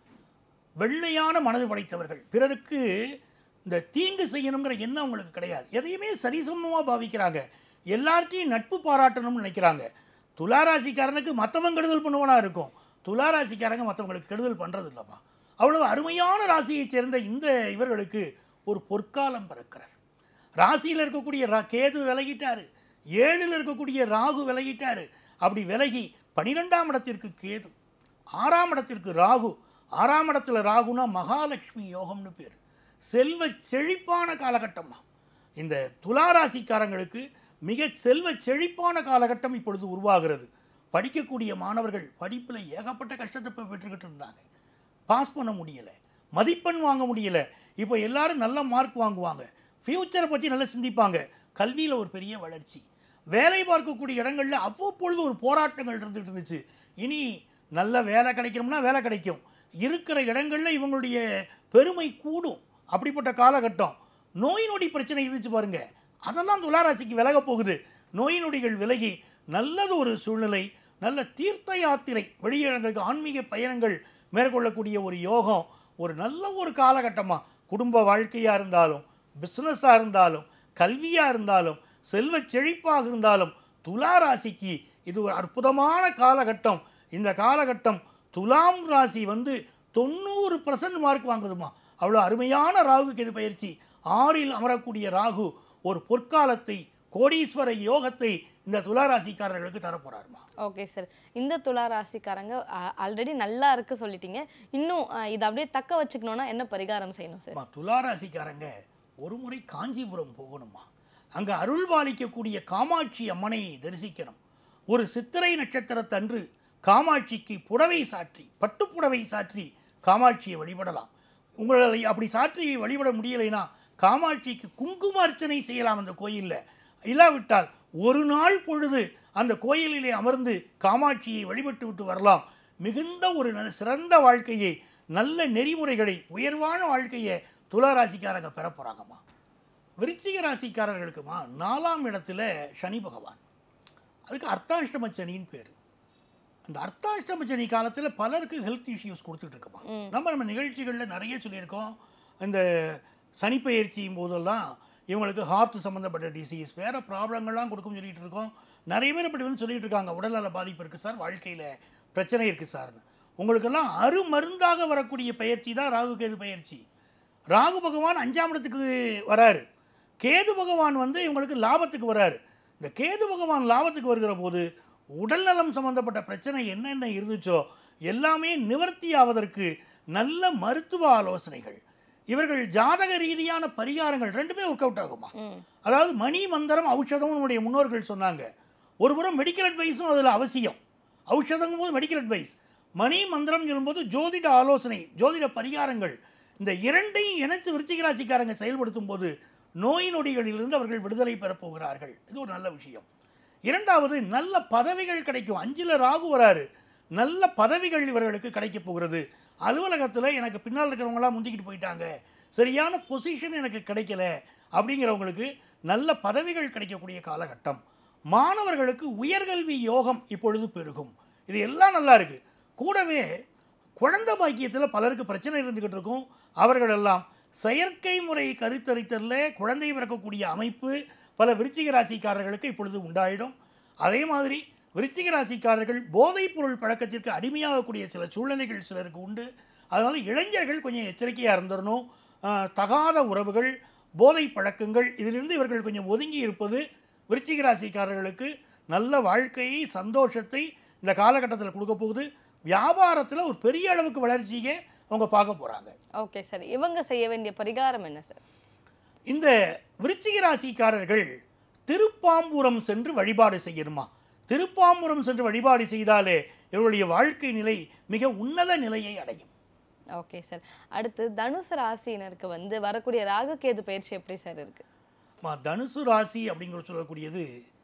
வெள்ளையான மனது படைத்தவர்கள் பிறருக்கு இந்த தீங்கு செய்யணுங்கிற எண்ணம் அவங்களுக்கு கிடையாது எதையுமே சரிசமமாக பாவிக்கிறாங்க எல்லார்ட்டையும் நட்பு பாராட்டணும்னு நினைக்கிறாங்க துளாராசிக்காரனுக்கு மற்றவங்க கெடுதல் பண்ணுவனா இருக்கும் துளாராசிக்காரங்க மற்றவங்களுக்கு கெடுதல் பண்ணுறது இல்லைம்மா அவ்வளவு அருமையான ராசியைச் சேர்ந்த இந்த இவர்களுக்கு ஒரு பொற்காலம் பிறக்கிறது ராசியில் இருக்கக்கூடிய ரா- கேது விலகிட்டாரு ஏழில் இருக்கக்கூடிய ராகு விலகிட்டாரு அப்படி விலகி பனிரெண்டாம் இடத்திற்கு கேது ஆறாம் இடத்திற்கு ராகு ஆறாம் இடத்துல ராகுனா மகாலட்சுமி யோகம்னு பேர் செல்வ செழிப்பான காலகட்டமா இந்த துளாராசிக்காரங்களுக்கு மிக செல்வ செழிப்பான காலகட்டம் இப்பொழுது உருவாகிறது படிக்கக்கூடிய மாணவர்கள் படிப்பில் ஏகப்பட்ட கஷ்டத்தை இப்போ பெற்றுக்கிட்டு இருந்தாங்க பாஸ் பண்ண முடியலை மதிப்பெண் வாங்க முடியல இப்போ எல்லாரும் நல்ல மார்க் வாங்குவாங்க ஃப்யூச்சரை பற்றி நல்லா சிந்திப்பாங்க கல்வியில் ஒரு பெரிய வளர்ச்சி வேலை பார்க்கக்கூடிய இடங்களில் அவ்வப்பொழுது ஒரு போராட்டங்கள் இருந்துகிட்டு இருந்துச்சு இனி நல்ல வேலை கிடைக்கணும்னா வேலை கிடைக்கும் இருக்கிற இடங்களில் இவங்களுடைய பெருமை கூடும் அப்படிப்பட்ட காலகட்டம் நோய் நொடி பிரச்சனை இருந்துச்சு பாருங்க அதெல்லாம் துளாராசிக்கு விலக போகுது நோய் நொடிகள் விலகி நல்லது ஒரு சூழ்நிலை நல்ல தீர்த்த யாத்திரை வெளியிடங்களுக்கு ஆன்மீக பயணங்கள் மேற்கொள்ளக்கூடிய ஒரு யோகம் ஒரு நல்ல ஒரு காலகட்டமாக குடும்ப வாழ்க்கையாக இருந்தாலும் பிஸ்னஸாக இருந்தாலும் கல்வியாக இருந்தாலும் செல்வ செழிப்பாக இருந்தாலும் துலா ராசிக்கு இது ஒரு அற்புதமான காலகட்டம் இந்த காலகட்டம் துலாம் ராசி வந்து தொண்ணூறு பர்சன்ட் மார்க் வாங்குதுமா அவ்வளோ அருமையான ராகு கேது பயிற்சி ஆறில் அமரக்கூடிய ராகு ஒரு பொற்காலத்தை கோடீஸ்வர யோகத்தை இந்த துலா ராசிக்காரர்களுக்கு தரப்போறாருமா ஓகே சார் இந்த துலா ராசிக்காரங்க ஆல்ரெடி நல்லா இருக்கு சொல்லிட்டீங்க இன்னும் அஹ், இதை அப்படியே தக்க வச்சுக்கணும்னா என்ன பரிகாரம் செய்யணும் சார் அம்மா துலா ராசிக்காரங்க ஒரு முறை காஞ்சிபுரம் போகணுமா அங்கே அருள் பாலிக்கக்கூடிய காமாட்சி அம்மனை தரிசிக்கணும் ஒரு சித்திரை நட்சத்திரத்தன்று காமாட்சிக்கு புடவை சாற்றி பட்டுப்புடவை சாற்றி காமாட்சியை வழிபடலாம் உங்களை அப்படி சாற்றி வழிபட முடியலைன்னா காமாட்சிக்கு குங்கும அர்ச்சனை செய்யலாம் அந்த கோயிலில் இல்லாவிட்டால் ஒரு நாள் பொழுது அந்த கோயிலிலே அமர்ந்து காமாட்சியை வழிபட்டு விட்டு வரலாம் மிகுந்த ஒரு நல்ல சிறந்த வாழ்க்கையை நல்ல நெறிமுறைகளை உயர்வான வாழ்க்கையை துலா ராசிக்காரங்க பெற போகிறாங்கம்மா விருச்சிக ராசிக்காரர்களுக்குமா நாலாம் இடத்துல சனி பகவான் அதுக்கு அர்த்தாஷ்டம சனின்னு பேர் அந்த அர்த்தாஷ்டம சனி காலத்தில் பலருக்கு ஹெல்த் இஷ்யூஸ் கொடுத்துட்டு இருக்குமா நம்ம நம்ம நிகழ்ச்சிகளில் நிறைய சொல்லியிருக்கோம் இந்த சனிப்பெயர்ச்சியும் போதெல்லாம் இவங்களுக்கு ஹார்ட் சம்மந்தப்பட்ட டிசீஸ் வேறு ப்ராப்ளங்கள்லாம் கொடுக்கும்னு சொல்லிட்டு இருக்கோம் நிறைய பேர் இப்படி வந்து சொல்லிட்டு இருக்காங்க உடல்நல பாதிப்பு இருக்குது சார் வாழ்க்கையில் பிரச்சனை இருக்குது சார்னு உங்களுக்கெல்லாம் அருமருந்தாக வரக்கூடிய பயிற்சி தான் ராகு கேது பயிற்சி ராகு பகவான் அஞ்சாம் இடத்துக்கு வராரு கேது பகவான் வந்து இவங்களுக்கு லாபத்துக்கு வராரு இந்த கேது பகவான் லாபத்துக்கு வருகிற போது உடல்நலம் சம்பந்தப்பட்ட பிரச்சனை என்னென்ன இருந்துச்சோ எல்லாமே நிவர்த்தி ஆவதற்கு நல்ல மருத்துவ ஆலோசனைகள் இவர்கள் ஜாதக ரீதியான பரிகாரங்கள் ரெண்டுமே ஒர்க் அவுட் ஆகுமா ம் அதாவது மணி மந்திரம் ஔஷதம் நம்முடைய முன்னோர்கள் சொன்னாங்க ஒரு புறம் மெடிக்கல் அட்வைஸும் அதில் அவசியம் ஔஷதங்கும் போது மெடிக்கல் அட்வைஸ் மணி மந்திரம் சொல்லும்போது ஜோதிட ஆலோசனை ஜோதிட பரிகாரங்கள் இந்த இரண்டையும் இணைச்சு விருச்சிக ராசிக்காரங்க செயல்படுத்தும் போது நோய் நொடிகளிலிருந்து அவர்கள் விடுதலை பெறப் போகிறார்கள் இது ஒரு நல்ல விஷயம் இரண்டாவது நல்ல பதவிகள் கிடைக்கும் அஞ்சில் ராகு வராரு நல்ல பதவிகள் இவர்களுக்கு கிடைக்கப் போகிறது அலுவலகத்தில் எனக்கு பின்னால் இருக்கிறவங்களாம் முந்திக்கிட்டு போயிட்டாங்க சரியான பொசிஷன் எனக்கு கிடைக்கல அப்படிங்கிறவங்களுக்கு நல்ல பதவிகள் கிடைக்கக்கூடிய காலகட்டம் மாணவர்களுக்கு உயர்கல்வி யோகம் இப்பொழுது பெருகும் இது எல்லாம் நல்லா இருக்கு கூடவே குழந்தை பாக்கியத்தில் பலருக்கு பிரச்சனை இருந்துக்கிட்டு இருக்கும் அவர்களெல்லாம் செயற்கை முறை கருத்தரித்தலில் குழந்தை பிறக்கக்கூடிய அமைப்பு பல விருச்சிக ராசிக்காரர்களுக்கு இப்பொழுது உண்டாயிடும் அதே மாதிரி விருச்சிக ராசிக்காரர்கள் போதைப் பொருள் பழக்கத்திற்கு அடிமையாகக்கூடிய சில சூழ்நிலைகள் சிலருக்கு உண்டு அதனால் இளைஞர்கள் கொஞ்சம் எச்சரிக்கையாக இருந்துடணும் ஆஹ், தகாத உறவுகள் போதை பழக்கங்கள் இதிலிருந்து இவர்கள் கொஞ்சம் ஒதுங்கி இருப்பது விருச்சிக ராசிக்காரர்களுக்கு நல்ல வாழ்க்கையை சந்தோஷத்தை இந்த காலகட்டத்தில் கொடுக்க போகுது வியாபாரத்தில் ஒரு பெரிய அளவுக்கு வளர்ச்சியை அவங்க பார்க்க போகிறாங்க ஓகே சார் இவங்க செய்ய வேண்டிய பரிகாரம் என்ன சார் இந்த விருச்சிக ராசிக்காரர்கள் திருப்பாம்புரம் சென்று வழிபாடு செய்யணுமா திருப்பாம்புரம் சென்று வழிபாடு செய்தாலே இவருடைய வாழ்க்கை நிலை மிக உன்னத நிலையை அடையும் ஓகே சார் அடுத்து தனுசு ராசியினருக்கு வந்து வரக்கூடிய ராகு கேது பயிற்சி எப்படி சார் இருக்கு மா, தனுசு ராசி அப்படிங்கிற சொல்லக்கூடியது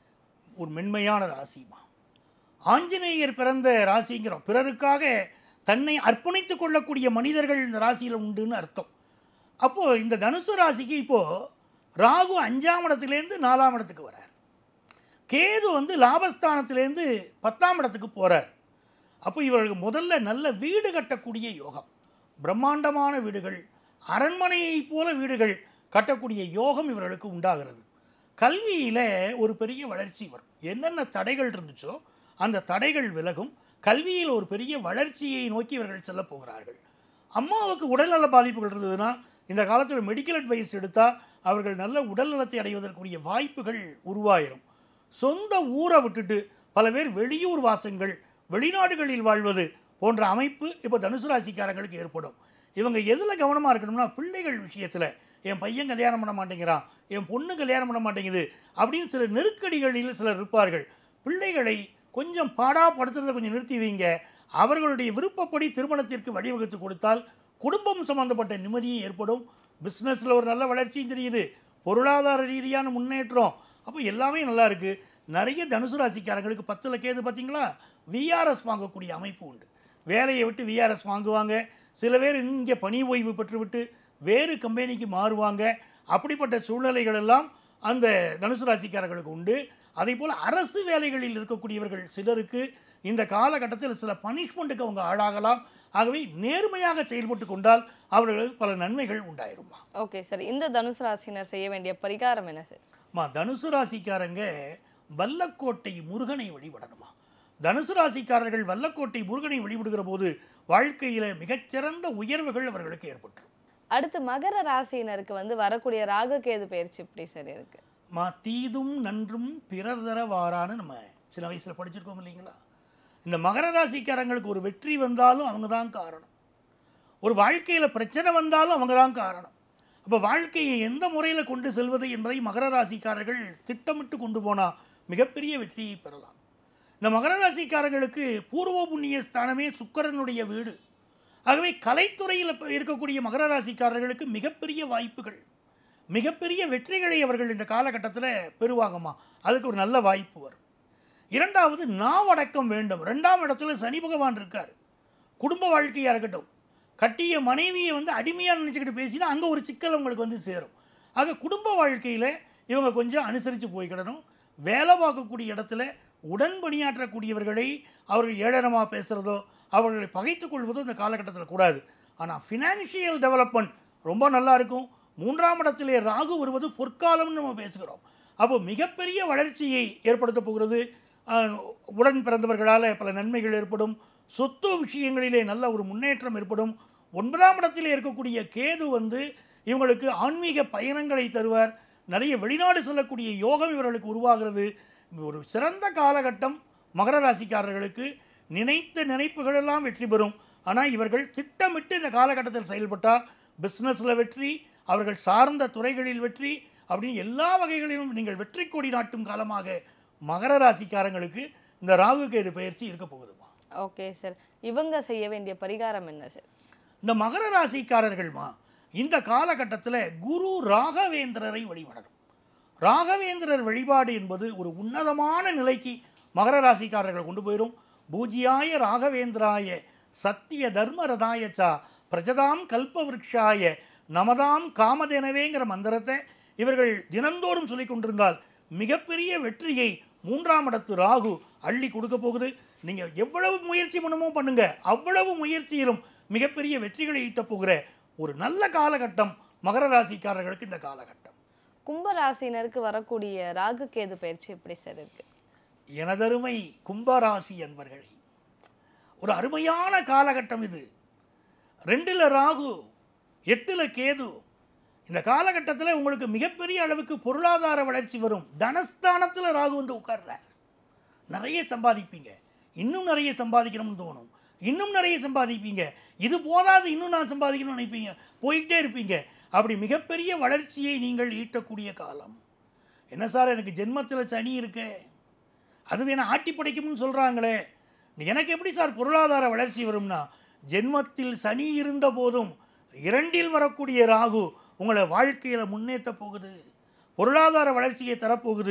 ஒரு மென்மையான ராசிமா ஆஞ்சநேயர் பிறந்த ராசிங்கிறோம் பிறருக்காக தன்னை அர்ப்பணித்துக் கொள்ளக்கூடிய மனிதர்கள் இந்த ராசியில் உண்டுன்னு அர்த்தம் அப்போது இந்த தனுசு ராசிக்கு இப்போது ராகு அஞ்சாம் இடத்துலேருந்து நாலாம் இடத்துக்கு வரார் கேது வந்து லாபஸ்தானத்திலேருந்து பத்தாம் இடத்துக்கு போகிறார் அப்போ இவர்களுக்கு முதல்ல நல்ல வீடு கட்டக்கூடிய யோகம் பிரம்மாண்டமான வீடுகள் அரண்மனையைப் போல வீடுகள் கட்டக்கூடிய யோகம் இவர்களுக்கு உண்டாகிறது கல்வியில் ஒரு பெரிய வளர்ச்சி வரும் என்னென்ன தடைகள் இருந்துச்சோ அந்த தடைகள் விலகும் கல்வியில் ஒரு பெரிய வளர்ச்சியை நோக்கி இவர்கள் செல்ல போகிறார்கள் அம்மாவுக்கு உடல்நல பாதிப்புகள் இருந்ததுன்னா இந்த காலத்தில் மெடிக்கல் அட்வைஸ் எடுத்தால் அவர்கள் நல்ல உடல்நலத்தை அடைவதற்குரிய வாய்ப்புகள் உருவாயிரும் சொந்த ஊரை விட்டுட்டு பல பேர் வெளியூர் வாசங்கள் வெளிநாடுகளில் வாழ்வது போன்ற அமைப்பு இப்போ தனுசு ராசிக்காரங்களுக்கு ஏற்படும் இவங்க எதில் கவனமாக இருக்கணும்னா பிள்ளைகள் விஷயத்தில் என் பையன் கல்யாணம் பண்ண மாட்டேங்கிறான் என் பொண்ணு கல்யாணம் பண்ண மாட்டேங்குது அப்படின்னு சில நெருக்கடிகளில் சிலர் இருப்பார்கள் பிள்ளைகளை கொஞ்சம் பாடாப்படுத்துறதை கொஞ்சம் நிறுத்தி வைங்க அவர்களுடைய விருப்பப்படி திருமணத்திற்கு வழிவகுத்து கொடுத்தால் குடும்பம் சம்பந்தப்பட்ட நிம்மதியும் ஏற்படும் பிஸ்னஸில் ஒரு நல்ல வளர்ச்சியும் தெரியுது பொருளாதார ரீதியான முன்னேற்றம் அப்போ எல்லாமே நல்லா இருக்குது நிறைய தனுசு ராசிக்காரங்களுக்கு பத்தில் கேது பார்த்தீங்களா விஆர்எஸ் வாங்கக்கூடிய அமைப்பு உண்டு வேலையை விட்டு விஆர்எஸ் வாங்குவாங்க சில பேர் இங்கே பணி ஓய்வு பெற்றுவிட்டு வேறு கம்பெனிக்கு மாறுவாங்க அப்படிப்பட்ட சூழ்நிலைகள் எல்லாம் அந்த தனுசு ராசிக்காரர்களுக்கு உண்டு அதே போல் அரசு வேலைகளில் இருக்கக்கூடியவர்கள் சிலருக்கு இந்த காலகட்டத்தில் சில பனிஷ்மெண்ட்டுக்கு அவங்க ஆளாகலாம் ஆகவே நேர்மையாக செயல்பட்டு கொண்டால் அவர்களுக்கு பல நன்மைகள் உண்டாயிருமா ஓகே சார் இந்த தனுசு ராசினர் செய்ய வேண்டிய பரிகாரம் என்ன சார் மா தனுசு ராசிக்காரங்க வல்லக்கோட்டை முருகனை வழிபடணுமா தனுசு ராசிக்காரர்கள் வல்லக்கோட்டை முருகனை வழிபடுகிற போது வாழ்க்கையில் மிகச்சிறந்த உயர்வுகள் அவர்களுக்கு ஏற்பட்டுரும் அடுத்து மகர ராசியினருக்கு வந்து வரக்கூடிய ராககேது பயிற்சி எப்படி சார் இருக்கு மா தீதும் நன்றும் பிறர் தர வாரான்னு நம்ம சின்ன வயசில் படிச்சிருக்கோம் இல்லைங்களா இந்த மகர ராசிக்காரங்களுக்கு ஒரு வெற்றி வந்தாலும் அவங்க தான் காரணம் ஒரு வாழ்க்கையில் பிரச்சனை வந்தாலும் அவங்க தான் காரணம் அப்போ வாழ்க்கையை எந்த முறையில் கொண்டு செல்வது என்பதை மகர ராசிக்காரர்கள் திட்டமிட்டு கொண்டு போனால் மிகப்பெரிய வெற்றியை பெறலாம் இந்த மகர ராசிக்காரர்களுக்கு பூர்வ புண்ணிய ஸ்தானமே சுக்கிரனுடைய வீடு ஆகவே கலைத்துறையில் இப்ப இருக்கக்கூடிய மகர ராசிக்காரர்களுக்கு மிகப்பெரிய வாய்ப்புகள் மிகப்பெரிய வெற்றிகளை அவர்கள் இந்த காலகட்டத்தில் பெறுவாங்கம்மா அதுக்கு ஒரு நல்ல வாய்ப்பு வரும் இரண்டாவது நாவடக்கம் வேண்டும் ரெண்டாம் இடத்துல சனி பகவான் இருக்கார் குடும்ப வாழ்க்கையாக இருக்கட்டும் கட்டிய மனைவியை வந்து அடிமையாக நினச்சிக்கிட்டு பேசினா அங்கே ஒரு சிக்கல் உங்களுக்கு வந்து சேரும் ஆக குடும்ப வாழ்க்கையில் இவங்க கொஞ்சம் அனுசரித்து போய்க்கிடணும் வேலை பார்க்கக்கூடிய இடத்துல உடன் பணியாற்றக்கூடியவர்களை அவர்கள் ஏளனமாக பேசுகிறதோ அவர்களை பகைத்துக் கொள்வதோ இந்த காலகட்டத்தில் கூடாது ஆனால் ஃபினான்ஷியல் டெவலப்மெண்ட் ரொம்ப நல்லா இருக்கும் மூன்றாம் இடத்திலே ராகு வருவது பொற்காலம்னு நம்ம பேசுகிறோம் அப்போ மிகப்பெரிய வளர்ச்சியை ஏற்படுத்த போகிறது அஹ், உடன் பிறந்தவர்களால் பல நன்மைகள் ஏற்படும் சொத்து விஷயங்களிலே நல்ல ஒரு முன்னேற்றம் ஏற்படும் ஒன்பதாம் இடத்திலே இருக்கக்கூடிய கேது வந்து இவங்களுக்கு ஆன்மீக பயணங்களை தருவார் நிறைய வெளிநாடு செல்லக்கூடிய யோகம் இவர்களுக்கு உருவாகிறது ஒரு சிறந்த காலகட்டம் மகர ராசிக்காரர்களுக்கு நினைத்த நினைப்புகள் எல்லாம் வெற்றி பெறும் ஆனால் இவர்கள் திட்டமிட்டு இந்த காலகட்டத்தில் செயல்பட்டால் பிஸ்னஸில் வெற்றி அவர்கள் சார்ந்த துறைகளில் வெற்றி அப்படின்னு எல்லா வகைகளிலும் நீங்கள் வெற்றி கொடி நாட்டும் காலமாக மகர ராசிக்காரங்களுக்கு இந்த ராகு கேது பயிற்சி இருக்க போகுதுமா ஓகே சார் இவங்க செய்ய வேண்டிய பரிகாரம் என்ன சார் இந்த மகர ராசிக்காரர்கள்மா இந்த காலகட்டத்தில் குரு ராகவேந்திரரை வழிபடணும் ராகவேந்திரர் வழிபாடு என்பது ஒரு உன்னதமான நிலைக்கு மகர ராசிக்காரர்கள் கொண்டு போயிடும் பூஜ்யாய ராகவேந்திராய சத்திய தர்மரதாய சா பிரஜதாம் கல்பவிருக்ஷாய நமதாம் காமதேனவேங்கிற மந்திரத்தை இவர்கள் தினந்தோறும் சொல்லிக் கொண்டிருந்தால் மிகப்பெரிய வெற்றியை மூன்றாம் இடத்து ராகு அள்ளி கொடுக்க போகுது நீங்கள் எவ்வளவு முயற்சி பண்ணுமோ பண்ணுங்க அவ்வளவு முயற்சியிலும் மிகப்பெரிய வெற்றிகளை ஈட்டப் போகிற ஒரு நல்ல காலகட்டம் மகர ராசிக்காரர்களுக்கு இந்த காலகட்டம் கும்ப ராசினருக்கு வரக்கூடிய ராகுகேது பயிற்சி எப்படி சார் இருக்கு எனதருமை கும்பராசி அன்பர்களே ஒரு அருமையான காலகட்டம் இது ரெண்டில் ராகு எட்டில் கேது இந்த காலகட்டத்தில் உங்களுக்கு மிகப்பெரிய அளவுக்கு பொருளாதார வளர்ச்சி வரும் தனஸ்தானத்தில் ராகு வந்து உட்கார்றார் நிறைய சம்பாதிப்பீங்க இன்னும் நிறைய சம்பாதிக்கணும்னு தோணும் இன்னும் நிறைய சம்பாதிப்பீங்க இது போதாது இன்னும் நான் சம்பாதிக்கணும்னு நினைப்பீங்க போயிட்டே இருப்பீங்க அப்படி மிகப்பெரிய வளர்ச்சியை நீங்கள் ஈட்டக்கூடிய காலம் என்ன சார் எனக்கு ஜென்மத்தில் சனி இருக்கே அது என்ன ஆட்டி படைக்கும்னு சொல்கிறாங்களே எனக்கு எப்படி சார் பொருளாதார வளர்ச்சி வரும்னா ஜென்மத்தில் சனி இருந்த போதும் இரண்டில் வரக்கூடிய ராகு உங்களை வாழ்க்கையில் முன்னேற்ற போகுது பொருளாதார வளர்ச்சியை தரப்போகுது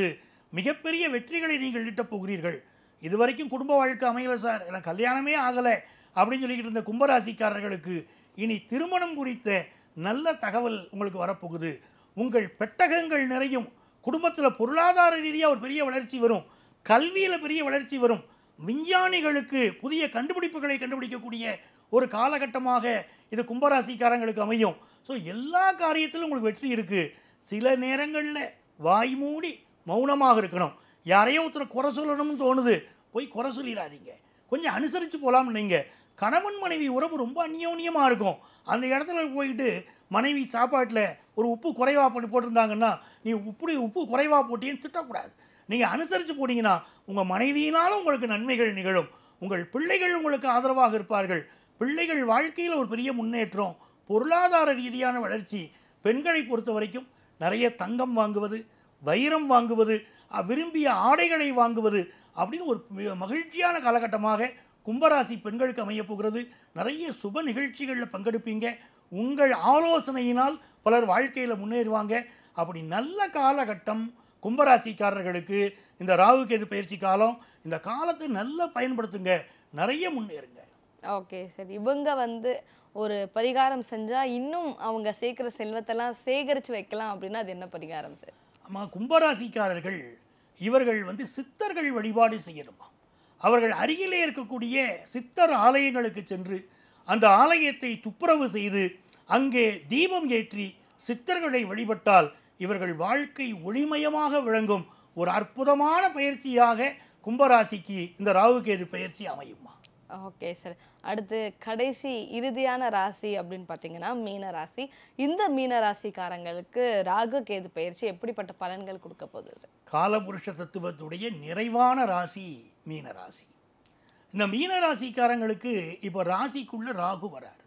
மிகப்பெரிய வெற்றிகளை நீங்கள் ஈட்டப் போகிறீர்கள் இதுவரைக்கும் குடும்ப வாழ்க்கை அமையல சார் எனக்கு கல்யாணமே ஆகலை அப்படின்னு சொல்லிக்கிட்டு இருந்த கும்பராசிக்காரர்களுக்கு இனி திருமணம் குறித்த நல்ல தகவல் உங்களுக்கு வரப்போகுது உங்கள் பெட்டகங்கள் நிறையும் குடும்பத்தில் பொருளாதார ரீதியாக ஒரு பெரிய வளர்ச்சி வரும் கல்வியில் பெரிய வளர்ச்சி வரும் விஞ்ஞானிகளுக்கு புதிய கண்டுபிடிப்புகளை கண்டுபிடிக்கக்கூடிய ஒரு காலகட்டமாக இது கும்பராசிக்காரங்களுக்கு அமையும் ஸோ எல்லா காரியத்திலும் உங்களுக்கு வெற்றி இருக்குது சில நேரங்களில் வாய் மூடி மௌனமாக இருக்கணும் யாரையோ ஒருத்தர் குறை சொல்லணும்னு தோணுது போய் குறை சொல்லிடாதீங்க கொஞ்சம் அனுசரித்து போகலாம் நீங்கள் கணவன் மனைவி உறவு ரொம்ப அந்யோன்யமாக இருக்கும் அந்த இடத்துல போயிட்டு மனைவி சாப்பாட்டில் ஒரு உப்பு குறைவா பண்ணி போட்டிருந்தாங்கன்னா நீ உப்பு உப்பு குறைவா போட்டியும் திட்டக்கூடாது நீங்கள் அனுசரித்து போனீங்கன்னா உங்கள் மனைவியினாலும் உங்களுக்கு நன்மைகள் நிகழும் உங்கள் பிள்ளைகள் உங்களுக்கு ஆதரவாக இருப்பார்கள் பிள்ளைகள் வாழ்க்கையில் ஒரு பெரிய முன்னேற்றம் பொருளாதார ரீதியான வளர்ச்சி பெண்களை பொறுத்த வரைக்கும் நிறைய தங்கம் வாங்குவது வைரம் வாங்குவது அ- விரும்பிய ஆடைகளை வாங்குவது அப்படின்னு ஒரு மி- மகிழ்ச்சியான காலகட்டமாக கும்பராசி பெண்களுக்கு அமையப் போகிறது நிறைய சுப நிகழ்ச்சிகளில் பங்கெடுப்பீங்க உங்கள் ஆலோசனையினால் பலர் வாழ்க்கையில் முன்னேறுவாங்க அப்படி நல்ல காலகட்டம் கும்பராசிக்காரர்களுக்கு இந்த ராகு கேது பயிற்சி காலம் இந்த காலத்தை நல்லா பயன்படுத்துங்க நிறைய முன்னேறுங்க ஓகே சரி இவங்க வந்து ஒரு பரிகாரம் செஞ்சா இன்னும் அவங்க சேர்க்கிற செல்வத்தெல்லாம் சேகரிச்சு வைக்கலாம் அப்படின்னா அது என்ன பரிகாரம் சார் ஆமா கும்பராசிக்காரர்கள் இவர்கள் வந்து சித்தர்கள் வழிபாடு செய்யணுமா அவர்கள் அருகிலே இருக்கக்கூடிய சித்தர் ஆலயங்களுக்கு சென்று அந்த ஆலயத்தை துப்புரவு செய்து அங்கே தீபம் ஏற்றி சித்தர்களை வழிபட்டால் இவர்கள் வாழ்க்கை ஒளிமயமாக விளங்கும் ஒரு அற்புதமான பயிற்சியாக கும்பராசிக்கு இந்த ராகுகேது பயிற்சி அமையுமா ஓகே சார் அடுத்து கடைசி இறுதியான ராசி அப்படின்னு பார்த்தீங்கன்னா மீன ராசி இந்த மீன ராசிக்காரங்களுக்கு ராகு கேது பயிற்சி எப்படிப்பட்ட பலன்கள் கொடுக்க போகுது சார் காலபுருஷ தத்துவத்துடைய நிறைவான ராசி மீன ராசி இந்த மீன ராசிக்காரங்களுக்கு இப்போ ராசிக்குள்ள ராகு வரார்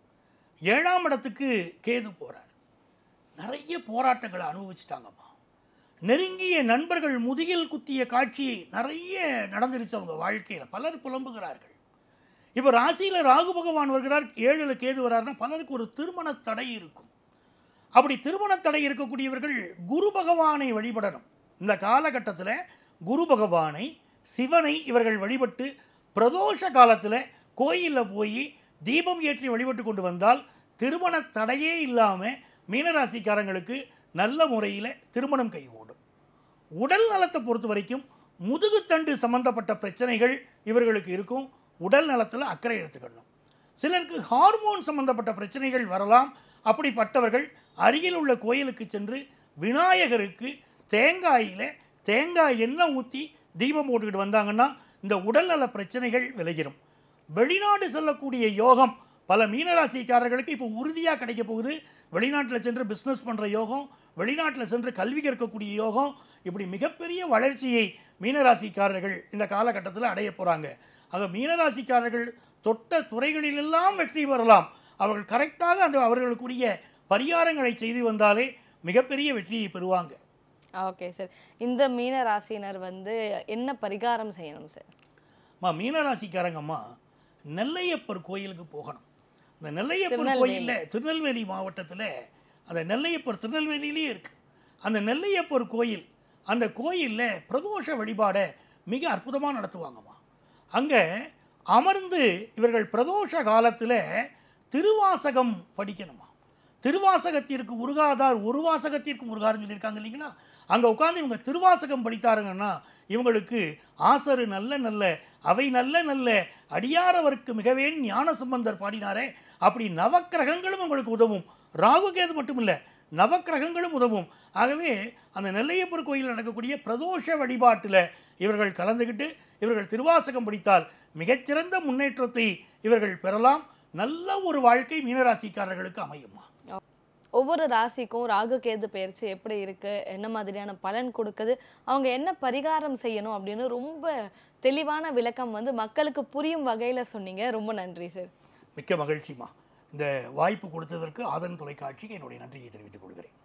ஏழாம் இடத்துக்கு கேது போறார் நிறைய போராட்டங்களை அனுபவிச்சிட்டாங்கம்மா நெருங்கிய நண்பர்கள் முதுகில் குத்திய காட்சி நிறைய நடந்துருச்சு அவங்க வாழ்க்கையில் பலர் புலம்புகிறார்கள் இப்போ ராசியில் ராகு பகவான் வருகிறார் ஏழில் கேது வராருன்னா பலருக்கு ஒரு திருமண தடை இருக்கும் அப்படி திருமண தடை இருக்கக்கூடியவர்கள் குரு பகவானை வழிபடணும் இந்த காலகட்டத்தில் குரு பகவானை சிவனை இவர்கள் வழிபட்டு பிரதோஷ காலத்தில் கோயிலில் போய் தீபம் ஏற்றி வழிபட்டு கொண்டு வந்தால் திருமண தடையே இல்லாமல் மீனராசிக்காரங்களுக்கு நல்ல முறையில் திருமணம் கைகூடும் உடல் நலத்தை பொறுத்த வரைக்கும் முதுகுத்தண்டு சம்பந்தப்பட்ட பிரச்சனைகள் இவர்களுக்கு இருக்கும் உடல் நலத்தில் அக்கறை எடுத்துக்கணும் சிலருக்கு ஹார்மோன் சம்பந்தப்பட்ட பிரச்சனைகள் வரலாம் அப்படிப்பட்டவர்கள் அருகில் உள்ள கோயிலுக்கு சென்று விநாயகருக்கு தேங்காயில் தேங்காய் எண்ணெய் ஊற்றி தீபம் போட்டுக்கிட்டு வந்தாங்கன்னா இந்த உடல்நல பிரச்சனைகள் விலகிடும் வெளிநாடு செல்லக்கூடிய யோகம் பல மீனராசிக்காரர்களுக்கு இப்போ உறுதியாக கிடைக்க போகுது வெளிநாட்டில் சென்று பிஸ்னஸ் பண்ணுற யோகம் வெளிநாட்டில் சென்று கல்வி கற்கக்கூடிய யோகம் இப்படி மிகப்பெரிய வளர்ச்சியை மீனராசிக்காரர்கள் இந்த காலகட்டத்தில் அடைய போகிறாங்க ஆக மீனராசிக்காரர்கள் தொட்ட துறைகளிலெல்லாம் வெற்றி பெறலாம் அவர்கள் கரெக்டாக அந்த அவர்களுக்குரிய பரிகாரங்களை செய்து வந்தாலே மிகப்பெரிய வெற்றியை பெறுவாங்க ஓகே சார் இந்த மீன ராசியினர் வந்து என்ன பரிகாரம் செய்யணும் சார் அம்மா மீனராசிக்காரங்கம்மா நெல்லையப்பர் கோயிலுக்கு போகணும் இந்த நெல்லையப்பர் திருநெல்வேலி. கோயிலில் திருநெல்வேலி மாவட்டத்தில் அந்த நெல்லையப்பர் திருநெல்வேலியிலே இருக்கு அந்த நெல்லையப்பர் கோயில் அந்த கோயிலில் பிரதோஷ வழிபாடை மிக அற்புதமாக நடத்துவாங்கம்மா அங்கே அமர்ந்து இவர்கள் பிரதோஷ காலத்தில் திருவாசகம் படிக்கணுமா திருவாசகத்திற்கு உருகாதார் ஒரு வாசகத்திற்கு உருகாருன்னு சொல்லியிருக்காங்க இல்லைங்களா அங்கே உட்கார்ந்து இவங்க திருவாசகம் படித்தாருங்கன்னா இவங்களுக்கு ஆசரு நல்ல நல்ல அவை நல்ல நல்ல அடியாரவருக்கு மிகவே ஞான சம்பந்தர் பாடினாரே அப்படி நவக்கிரகங்களும் உங்களுக்கு உதவும் ராகுகேது மட்டும் இல்லை நவக்கிரகங்களும் உதவும் ஆகவே அந்த நெல்லையப்பர் கோயில் நடக்கக்கூடிய பிரதோஷ வழிபாட்டில் இவர்கள் கலந்துக்கிட்டு இவர்கள் திருவாசகம் படித்தால் மிகச்சிறந்த முன்னேற்றத்தை இவர்கள் பெறலாம் நல்ல ஒரு வாழ்க்கை மீனராசிக்காரர்களுக்கு அமையுமா ஒவ்வொரு ராசிக்கும் ராகு கேது பயிற்சி எப்படி இருக்கு என்ன மாதிரியான பலன் கொடுக்குது அவங்க என்ன பரிகாரம் செய்யணும் அப்படின்னு ரொம்ப தெளிவான விளக்கம் வந்து மக்களுக்கு புரியும் வகையில சொன்னீங்க ரொம்ப நன்றி சார் மிக்க மகிழ்ச்சிமா இந்த வாய்ப்பு கொடுத்ததற்கு ஆதன் தொலைக்காட்சிக்கு என்னுடைய நன்றியை தெரிவித்துக் கொள்கிறேன்